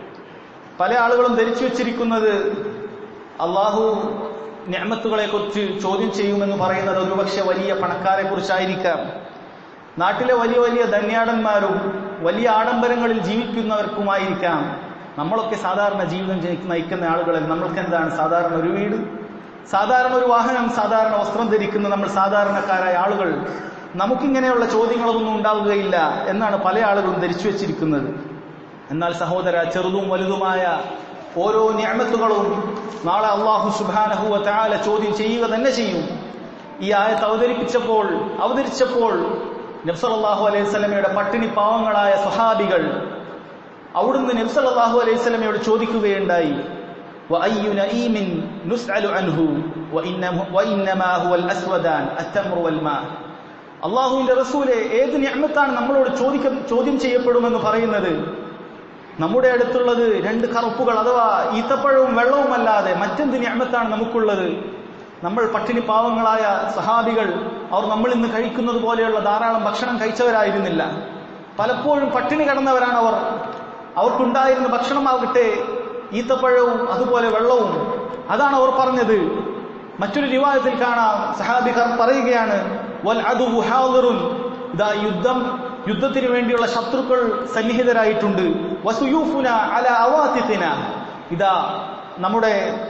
Speaker 1: പല ആളുകളും ധരിച്ചു വച്ചിരിക്കുന്നത് അള്ളാഹു ഞാമത്തുകളെ കുറിച്ച് ചോദ്യം ചെയ്യുമെന്ന് പറയുന്നത് ഒരുപക്ഷെ വലിയ പണക്കാരെ കുറിച്ചായിരിക്കാം നാട്ടിലെ വലിയ വലിയ ധന്യാടന്മാരും വലിയ ആഡംബരങ്ങളിൽ ജീവിക്കുന്നവർക്കുമായിരിക്കാം നമ്മളൊക്കെ സാധാരണ ജീവിതം ജയി- നയിക്കുന്ന ആളുകളിൽ നമ്മൾക്ക് എന്താണ് സാധാരണ ഒരു വീട് സാധാരണ ഒരു വാഹനം സാധാരണ വസ്ത്രം ധരിക്കുന്ന നമ്മൾ സാധാരണക്കാരായ ആളുകൾ നമുക്കിങ്ങനെയുള്ള ചോദ്യങ്ങളൊന്നും ഉണ്ടാവുകയില്ല എന്നാണ് പല ആളുകളും ധരിച്ചു വച്ചിരിക്കുന്നത് എന്നാൽ സഹോദര ചെറുതും വലുതുമായ ഓരോ ഞാമത്തുകളും നാളെ അള്ളാഹു സുബാനഹുവ താല ചോദ്യം ചെയ്യുക തന്നെ ചെയ്യും ഈ ആയത്ത് അവതരിപ്പിച്ചപ്പോൾ അവതരിച്ചപ്പോൾ നബ്സലാഹു അലൈഹി സ്വലമയുടെ പട്ടിണി പാവങ്ങളായ സഹാബികൾ അവിടുന്ന് നബ്സലാഹു അലൈഹി സ്വലമയോട് ചോദിക്കുകയുണ്ടായി وأي نعيم نسأل عنه وإنما, وإنما هو الأسودان التمر والماء അള്ളാഹുവിന്റെ റസൂലെ ഏത് ഞാമത്താണ് നമ്മളോട് ചോദിക്ക ചോദ്യം ചെയ്യപ്പെടുമെന്ന് പറയുന്നത് നമ്മുടെ അടുത്തുള്ളത് രണ്ട് കറുപ്പുകൾ അഥവാ ഈത്തപ്പഴവും വെള്ളവുമല്ലാതെ മറ്റെന്ത് ഞാമത്താണ് നമുക്കുള്ളത് നമ്മൾ പട്ടിണി പാവങ്ങളായ സഹാബികൾ അവർ നമ്മൾ ഇന്ന് കഴിക്കുന്നത് പോലെയുള്ള ധാരാളം ഭക്ഷണം കഴിച്ചവരായിരുന്നില്ല പലപ്പോഴും പട്ടിണി കടന്നവരാണ് അവർ അവർക്കുണ്ടായിരുന്ന ഭക്ഷണമാകട്ടെ ഈത്തപ്പഴവും അതുപോലെ വെള്ളവും അതാണ് അവർ പറഞ്ഞത് മറ്റൊരു റിവായത്തിൽ കാണാം സഹാബികർ പറയുകയാണ് വൽ അദുഹു ഹാദിറുൻ ഇതാ യുദ്ധം യുദ്ധത്തിന് വേണ്ടിയുള്ള ശത്രുക്കൾ സന്നിഹിതരായിട്ടുണ്ട് വസുയൂഫുന അല അവാത്തിന ഇതാ നമ്മുടെ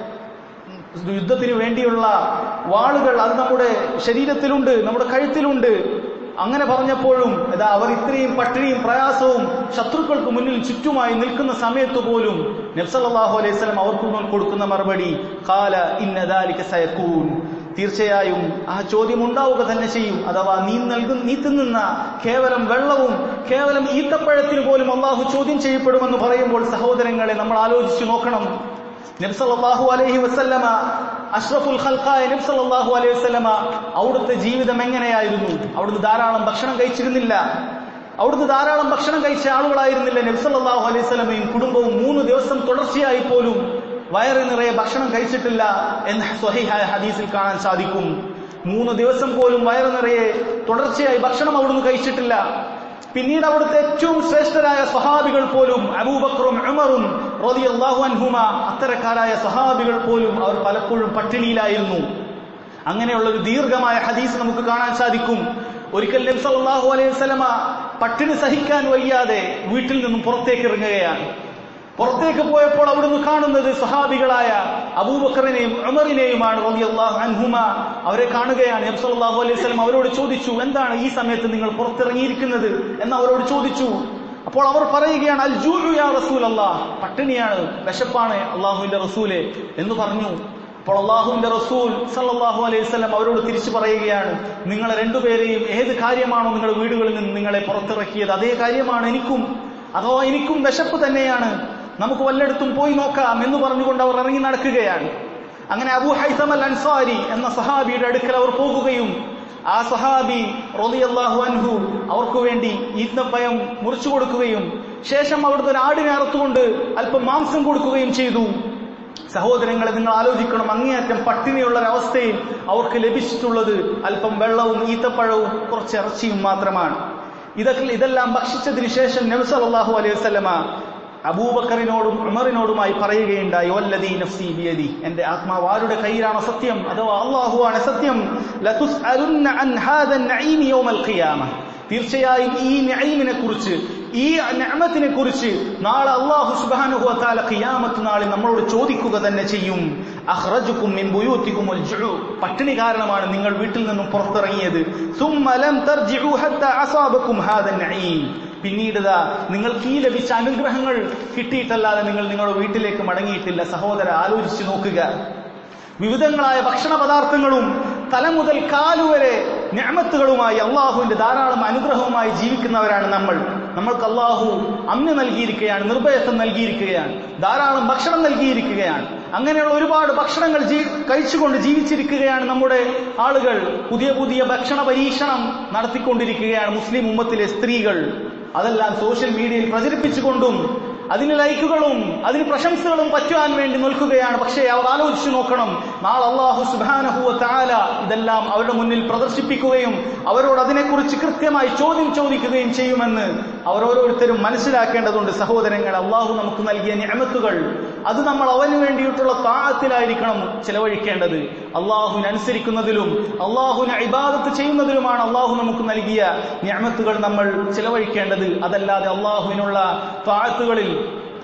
Speaker 1: യുദ്ധത്തിന് വേണ്ടിയുള്ള വാളുകൾ അത് നമ്മുടെ ശരീരത്തിലുണ്ട് നമ്മുടെ കഴുത്തിലുണ്ട് അങ്ങനെ പറഞ്ഞപ്പോഴും ഇതാ അവർ ഇത്രയും പട്ടിണിയും പ്രയാസവും ശത്രുക്കൾക്ക് മുന്നിൽ ചുറ്റുമായി നിൽക്കുന്ന സമയത്ത് പോലും നബ്സല്ലാഹു അലൈഹി സ്വലം അവർക്ക് കൊടുക്കുന്ന മറുപടി കാല ഇന്നദാലിക സയക്കൂൻ തീർച്ചയായും ആ ചോദ്യം ഉണ്ടാവുക തന്നെ ചെയ്യും അഥവാ നീ നൽകുന്ന നീ തിന്നുന്ന കേവലം വെള്ളവും കേവലം ഈത്തപ്പഴത്തിന് പോലും അള്ളാഹു ചോദ്യം ചെയ്യപ്പെടുമെന്ന് പറയുമ്പോൾ സഹോദരങ്ങളെ നമ്മൾ ആലോചിച്ചു നോക്കണം നബ്സല്ലാഹു അലൈഹി വസല്ലമ അഷ്റഫുൽ ഖൽഖായ നബ്സല്ലാഹു അലൈഹി വസല്ലമ അവിടുത്തെ ജീവിതം എങ്ങനെയായിരുന്നു അവിടുന്ന് ധാരാളം ഭക്ഷണം കഴിച്ചിരുന്നില്ല അവിടുന്ന് ധാരാളം ഭക്ഷണം കഴിച്ച ആളുകളായിരുന്നില്ല നബ്സല്ലാഹു അലൈഹി സ്വലമയും കുടുംബവും മൂന്ന് ദിവസം തുടർച്ചയായി പോലും വയറ് നിറയെ ഭക്ഷണം കഴിച്ചിട്ടില്ല എന്ന് സ്വഹിഹായ ഹദീസിൽ കാണാൻ സാധിക്കും മൂന്ന് ദിവസം പോലും വയറ് നിറയെ തുടർച്ചയായി ഭക്ഷണം അവിടുന്ന് കഴിച്ചിട്ടില്ല പിന്നീട് അവിടുത്തെ ഏറ്റവും ശ്രേഷ്ഠരായ സഹാബികൾ പോലും അബൂബക്കറും ഉമറും റളിയല്ലാഹു അൻഹുമ അത്തരക്കാരായ സഹാബികൾ പോലും അവർ പലപ്പോഴും പട്ടിണിയിലായിരുന്നു അങ്ങനെയുള്ള ഒരു ദീർഘമായ ഹദീസ് നമുക്ക് കാണാൻ സാധിക്കും ഒരിക്കൽ നബി സല്ലല്ലാഹു അലൈഹി വസല്ലമ പട്ടിണി സഹിക്കാൻ വയ്യാതെ വീട്ടിൽ നിന്നും പുറത്തേക്ക് ഇറങ്ങുകയാണ് പുറത്തേക്ക് പോയപ്പോൾ അവിടുന്ന് കാണുന്നത് സഹാബികളായ അബൂബക്കറിനെയും ഉമറിനെയുമാണ് റളിയല്ലാഹു അൻഹുമ അവരെ കാണുകയാണ് നബി സല്ലല്ലാഹു അലൈഹി വസല്ലം അവരോട് ചോദിച്ചു എന്താണ് ഈ സമയത്ത് നിങ്ങൾ പുറത്തിറങ്ങിയിരിക്കുന്നത് എന്ന് അവരോട് ചോദിച്ചു അപ്പോൾ അവർ പറയുകയാണ് അൽ ജൂഉ യാ റസൂലല്ലാഹ് പട്ടിണിയാണ് വിശപ്പാണ് അള്ളാഹുവിന്റെ റസൂലെ എന്ന് പറഞ്ഞു അപ്പോൾ അള്ളാഹുവിന്റെ റസൂൽ സല്ലല്ലാഹു അലൈഹി വസല്ലം അവരോട് തിരിച്ചു പറയുകയാണ് നിങ്ങളെ രണ്ടുപേരെയും ഏത് കാര്യമാണോ നിങ്ങളുടെ വീടുകളിൽ നിന്ന് നിങ്ങളെ പുറത്തിറക്കിയത് അതേ കാര്യമാണ് എനിക്കും അഥവാ എനിക്കും വിശപ്പ് തന്നെയാണ് നമുക്ക് വല്ലയിടത്തും പോയി നോക്കാം എന്ന് പറഞ്ഞുകൊണ്ട് അവർ ഇറങ്ങി നടക്കുകയാണ് അങ്ങനെ അബൂ ഹൈസം അൽ അൻസാരി എന്ന സഹാബിയുടെ അടുക്കൽ അവർ പോകുകയും ആ സഹാബി റളിയല്ലാഹു അൻഹു അവർക്ക് വേണ്ടി ഈത്തപ്പയം മുറിച്ചു കൊടുക്കുകയും ശേഷം അവിടുത്തെ ഒരു ആടിനെ അറുത്തുകൊണ്ട് അല്പം മാംസം കൊടുക്കുകയും ചെയ്തു സഹോദരങ്ങളെ നിങ്ങൾ ആലോചിക്കണം അങ്ങേയറ്റം പട്ടിണിയുള്ള ഒരവസ്ഥയിൽ അവർക്ക് ലഭിച്ചിട്ടുള്ളത് അല്പം വെള്ളവും ഈത്തപ്പഴവും കുറച്ച് ഇറച്ചിയും മാത്രമാണ് ഇതൊക്കെ ഇതെല്ലാം ഭക്ഷിച്ചതിന് ശേഷം നബി സല്ലല്ലാഹു അലൈഹി വസല്ലമ അബൂബക്കറിനോടും ഉമറിനോടുമായി പറയുകയുണ്ടായി വല്ലദീ നഫ്സി ബിയദി എന്റെ ആത്മാവ് ആരുടെ കയ്യിലാണ് സത്യം അഥവാ അള്ളാഹുവാണ് സത്യം ലതുസ്അലുന്ന അൻ ഹാദ നഈം യൗമൽ ഖിയാമ തീർച്ചയായും ഈ നഈമിനെ കുറിച്ച് ഈ നഅമത്തിനെ കുറിച്ച് നാളെ അള്ളാഹു സുബ്ഹാനഹു വതആല ഖിയാമത്ത് നാളിൽ നമ്മളോട് ചോദിക്കുക തന്നെ ചെയ്യും അഖ്റജുക്കും മിൻ ബുയൂത്തിക്കും അൽജുഉ പട്ടിണി കാരണമാണ് നിങ്ങൾ വീട്ടിൽ നിന്നും പുറത്തിറങ്ങിയത് സുമ്മ ലം തർജിഉ ഹത്താ അസാബക്കും ഹാദ നഈം പിന്നീട് ദാ നിങ്ങൾക്ക് ഈ ലഭിച്ച അനുഗ്രഹങ്ങൾ കിട്ടിയിട്ടല്ലാതെ നിങ്ങൾ നിങ്ങളുടെ വീട്ടിലേക്ക് മടങ്ങിയിട്ടില്ല സഹോദര ആലോചിച്ചു നോക്കുക വിവിധങ്ങളായ ഭക്ഷണ പദാർത്ഥങ്ങളും തല മുതൽ കാലുവരെ ഞാമത്തുകളുമായി അള്ളാഹുവിന്റെ ധാരാളം അനുഗ്രഹവുമായി ജീവിക്കുന്നവരാണ് നമ്മൾ നമ്മൾക്ക് അള്ളാഹു അന്ന് നൽകിയിരിക്കുകയാണ് നിർഭയത്വം നൽകിയിരിക്കുകയാണ് ധാരാളം ഭക്ഷണം നൽകിയിരിക്കുകയാണ് അങ്ങനെയുള്ള ഒരുപാട് ഭക്ഷണങ്ങൾ ജീ കഴിച്ചുകൊണ്ട് ജീവിച്ചിരിക്കുകയാണ് നമ്മുടെ ആളുകൾ പുതിയ പുതിയ ഭക്ഷണ പരീക്ഷണം നടത്തിക്കൊണ്ടിരിക്കുകയാണ് മുസ്ലിം ഉമ്മത്തിലെ സ്ത്രീകൾ അതെല്ലാം സോഷ്യൽ മീഡിയയിൽ പ്രചരിപ്പിച്ചുകൊണ്ടും അതിന് ലൈക്കുകളും അതിന് പ്രശംസകളും പറ്റുവാൻ വേണ്ടി നിൽക്കുകയാണ് പക്ഷേ അവർ ആലോചിച്ചു നോക്കണം നാളെ അള്ളാഹു സുബാനഹുവ താല ഇതെല്ലാം അവരുടെ മുന്നിൽ പ്രദർശിപ്പിക്കുകയും അവരോട് അതിനെക്കുറിച്ച് കൃത്യമായി ചോദ്യം ചോദിക്കുകയും ചെയ്യുമെന്ന് അവർ ഓരോരുത്തരും മനസ്സിലാക്കേണ്ടതുണ്ട് സഹോദരങ്ങൾ അള്ളാഹു നമുക്ക് നൽകിയ ഞാമത്തുകൾ അത് നമ്മൾ അവന് വേണ്ടിയിട്ടുള്ള താഴത്തിലായിരിക്കണം ചെലവഴിക്കേണ്ടത് അള്ളാഹുവിനനുസരിക്കുന്നതിലും അള്ളാഹുവിനെ ഇബാദത്ത് ചെയ്യുന്നതിലുമാണ് അള്ളാഹു നമുക്ക് നൽകിയ ഞാമത്തുകൾ നമ്മൾ ചെലവഴിക്കേണ്ടത് അതല്ലാതെ അള്ളാഹുവിനുള്ള താഴത്തുകളിൽ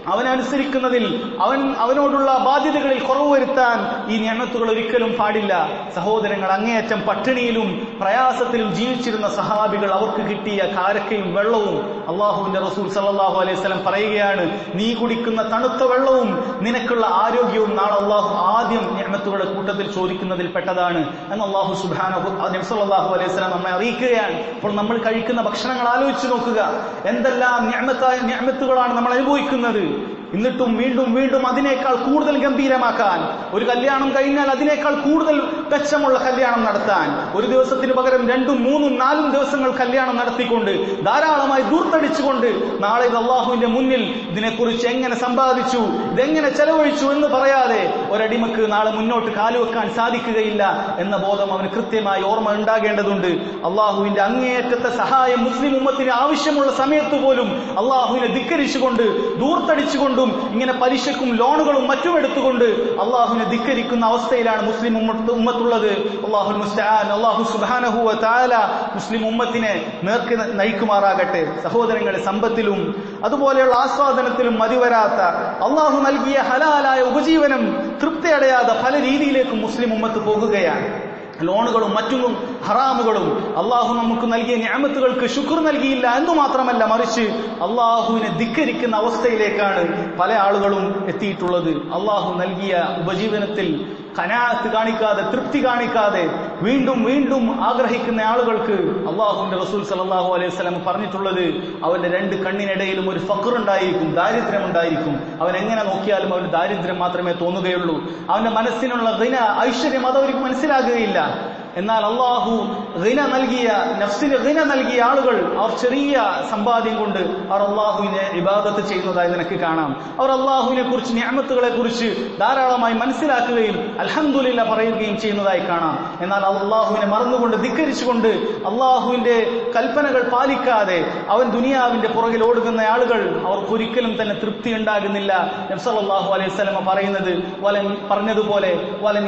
Speaker 1: അവനനുസരിക്കുന്നതിൽ അവൻ അവനോടുള്ള ബാധ്യതകളിൽ കുറവ് വരുത്താൻ ഈ ഞാമത്തുകൾ ഒരിക്കലും പാടില്ല സഹോദരങ്ങൾ അങ്ങേയറ്റം പട്ടിണിയിലും പ്രയാസത്തിലും ജീവിച്ചിരുന്ന സഹാബികൾ അവർക്ക് കിട്ടിയ കാരക്കയും വെള്ളവും അള്ളാഹുവിന്റെ റസൂൽ സല്ലാഹു അലൈഹി സ്വലം പറയുകയാണ് നീ കുടിക്കുന്ന തണുത്ത വെള്ളവും നിനക്കുള്ള ആരോഗ്യവും നാളെ അള്ളാഹു ആദ്യം ഞാമത്തുകളുടെ കൂട്ടത്തിൽ ചോദിക്കുന്നതിൽ പെട്ടതാണ് എന്ന് അള്ളാഹു സുബാനഹു നബ്സല്ലാഹു അലൈഹി സ്വലം നമ്മെ അറിയിക്കുകയാണ് അപ്പോൾ നമ്മൾ കഴിക്കുന്ന ഭക്ഷണങ്ങൾ ആലോചിച്ച് നോക്കുക എന്തെല്ലാം ഞാമത്തായ ഞാമത്തുകളാണ് നമ്മൾ അനുഭവിക്കുന്നത് എന്നിട്ടും വീണ്ടും വീണ്ടും അതിനേക്കാൾ കൂടുതൽ ഗംഭീരമാക്കാൻ ഒരു കല്യാണം കഴിഞ്ഞാൽ അതിനേക്കാൾ കൂടുതൽ മെച്ചമുള്ള കല്യാണം നടത്താൻ ഒരു ദിവസത്തിന് പകരം രണ്ടും മൂന്നും നാലും ദിവസങ്ങൾ കല്യാണം നടത്തിക്കൊണ്ട് ധാരാളമായി ദൂർത്തടിച്ചുകൊണ്ട് നാളെ ഇത് അള്ളാഹുവിന്റെ മുന്നിൽ ഇതിനെക്കുറിച്ച് എങ്ങനെ സമ്പാദിച്ചു ഇതെങ്ങനെ ചെലവഴിച്ചു എന്ന് പറയാതെ ഒരടിമക്ക് നാളെ മുന്നോട്ട് കാലുവെക്കാൻ സാധിക്കുകയില്ല എന്ന ബോധം അവന് കൃത്യമായി ഓർമ്മ ഉണ്ടാകേണ്ടതുണ്ട് അള്ളാഹുവിന്റെ അങ്ങേയറ്റത്തെ സഹായം മുസ്ലിം ഉമ്മത്തിന് ആവശ്യമുള്ള സമയത്ത് പോലും അള്ളാഹുവിനെ ധിക്കരിച്ചുകൊണ്ട് ദൂർത്തടിച്ചുകൊണ്ടും ഇങ്ങനെ പലിശക്കും ലോണുകളും മറ്റും എടുത്തുകൊണ്ട് അള്ളാഹുവിനെ ധിക്കരിക്കുന്ന അവസ്ഥയിലാണ് മുസ്ലിം ഉമ്മത്ത് ഉമ്മത്തുള്ളത് അള്ളാഹു മുസ്താൻ അള്ളാഹു സുബാനഹുവ താല മുസ്ലിം ഉമ്മത്തിനെ നേർക്ക് നയിക്കുമാറാകട്ടെ സഹോദരങ്ങളെ സമ്പത്തിലും അതുപോലെയുള്ള ആസ്വാദനത്തിലും മതിവരാത്ത അള്ളാഹു നൽകിയ ഹലാലായ ഉപജീവനം തൃപ്തിയടയാതെ പല രീതിയിലേക്കും മുസ്ലിം ഉമ്മത്ത് പോകുകയാണ് ലോണുകളും മറ്റും ഹറാമുകളും അള്ളാഹു നമുക്ക് നൽകിയ ഞാമത്തുകൾക്ക് ശുക്ർ നൽകിയില്ല എന്ന് മാത്രമല്ല മറിച്ച് അള്ളാഹുവിനെ ധിക്കരിക്കുന്ന അവസ്ഥയിലേക്കാണ് പല ആളുകളും എത്തിയിട്ടുള്ളത് അള്ളാഹു നൽകിയ ഉപജീവനത്തിൽ കനാത്ത് കാണിക്കാതെ തൃപ്തി കാണിക്കാതെ വീണ്ടും വീണ്ടും ആഗ്രഹിക്കുന്ന ആളുകൾക്ക് അള്ളാഹുവിന്റെ റസൂൽ സലാഹു അലൈഹി സ്വലം പറഞ്ഞിട്ടുള്ളത് അവന്റെ രണ്ട് കണ്ണിനിടയിലും ഒരു ഫക്ർ ഉണ്ടായിരിക്കും ദാരിദ്ര്യം ഉണ്ടായിരിക്കും അവൻ എങ്ങനെ നോക്കിയാലും അവന് ദാരിദ്ര്യം മാത്രമേ തോന്നുകയുള്ളൂ അവന്റെ മനസ്സിനുള്ള ദിന ഐശ്വര്യം അത് അവർക്ക് മനസ്സിലാകുകയില്ല എന്നാൽ അള്ളാഹു റിന നൽകിയ നഫ്സിന് റിന നൽകിയ ആളുകൾ അവർ ചെറിയ സമ്പാദ്യം കൊണ്ട് അവർ അള്ളാഹുവിനെ ഇബാദത്ത് ചെയ്യുന്നതായി നിനക്ക് കാണാം അവർ അള്ളാഹുവിനെ കുറിച്ച് ഞാമത്തുകളെ കുറിച്ച് ധാരാളമായി മനസ്സിലാക്കുകയും അൽഹന്ദുലില്ല പറയുകയും ചെയ്യുന്നതായി കാണാം എന്നാൽ അള്ളാഹുവിനെ മറന്നുകൊണ്ട് ധിക്കരിച്ചുകൊണ്ട് അള്ളാഹുവിന്റെ കൽപ്പനകൾ പാലിക്കാതെ അവൻ ദുനിയാവിന്റെ പുറകിൽ ഓടുന്ന ആളുകൾ അവർക്ക് ഒരിക്കലും തന്നെ തൃപ്തി ഉണ്ടാകുന്നില്ല നബ്സല്ലാഹു അലൈഹി സ്വലമ പറയുന്നത് വലൻ പറഞ്ഞതുപോലെ വലൻ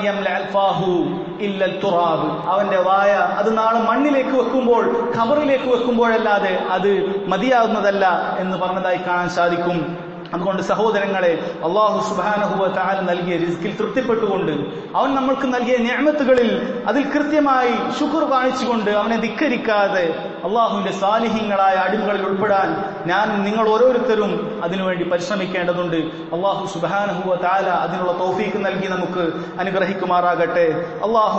Speaker 1: ഇല്ലൽ തുറാബ് അവന്റെ വായ അത് നാളെ മണ്ണിലേക്ക് വെക്കുമ്പോൾ ഖബറിലേക്ക് വെക്കുമ്പോഴല്ലാതെ അത് മതിയാകുന്നതല്ല എന്ന് പറഞ്ഞതായി കാണാൻ സാധിക്കും അതുകൊണ്ട് സഹോദരങ്ങളെ അള്ളാഹു സുബാനഹുവ താല നൽകിയ റിസ്കിൽ തൃപ്തിപ്പെട്ടുകൊണ്ട് അവൻ നമ്മൾക്ക് നൽകിയ ഞാമത്തുകളിൽ അതിൽ കൃത്യമായി ശുക്ർ കാണിച്ചുകൊണ്ട് അവനെ ധിക്കരിക്കാതെ അള്ളാഹുവിന്റെ സാലിഹ്യങ്ങളായ അടിമകളിൽ ഉൾപ്പെടാൻ ഞാൻ നിങ്ങൾ ഓരോരുത്തരും അതിനുവേണ്ടി പരിശ്രമിക്കേണ്ടതുണ്ട് അള്ളാഹു സുബാനഹുവ താല അതിനുള്ള തൗഫീക്ക് നൽകി നമുക്ക് അനുഗ്രഹിക്കുമാറാകട്ടെ അള്ളാഹു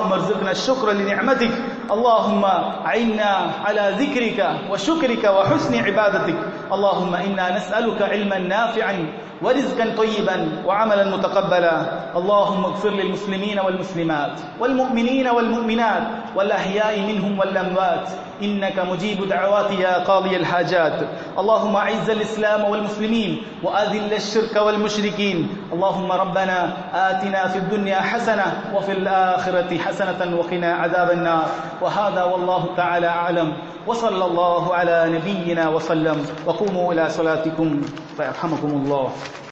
Speaker 1: اللهم أعنا على ذكرك وشكرك وحسن عبادتك اللهم إنا نسألك علما نافعا ورزقا طيبا وعملا متقبلا اللهم اغفر للمسلمين والمسلمات والمؤمنين والمؤمنات والأحياء منهم والأموات إنك مجيب دعوات يا قاضي الحاجات اللهم أعز الإسلام والمسلمين وأذل الشرك والمشركين اللهم ربنا آتنا في الدنيا حسنة وفي الآخرة حسنة وقنا عذاب النار وهذا والله تعالى أعلم وصلى الله على نبينا وسلم وقوموا إلى صلاتكم فيرحمكم الله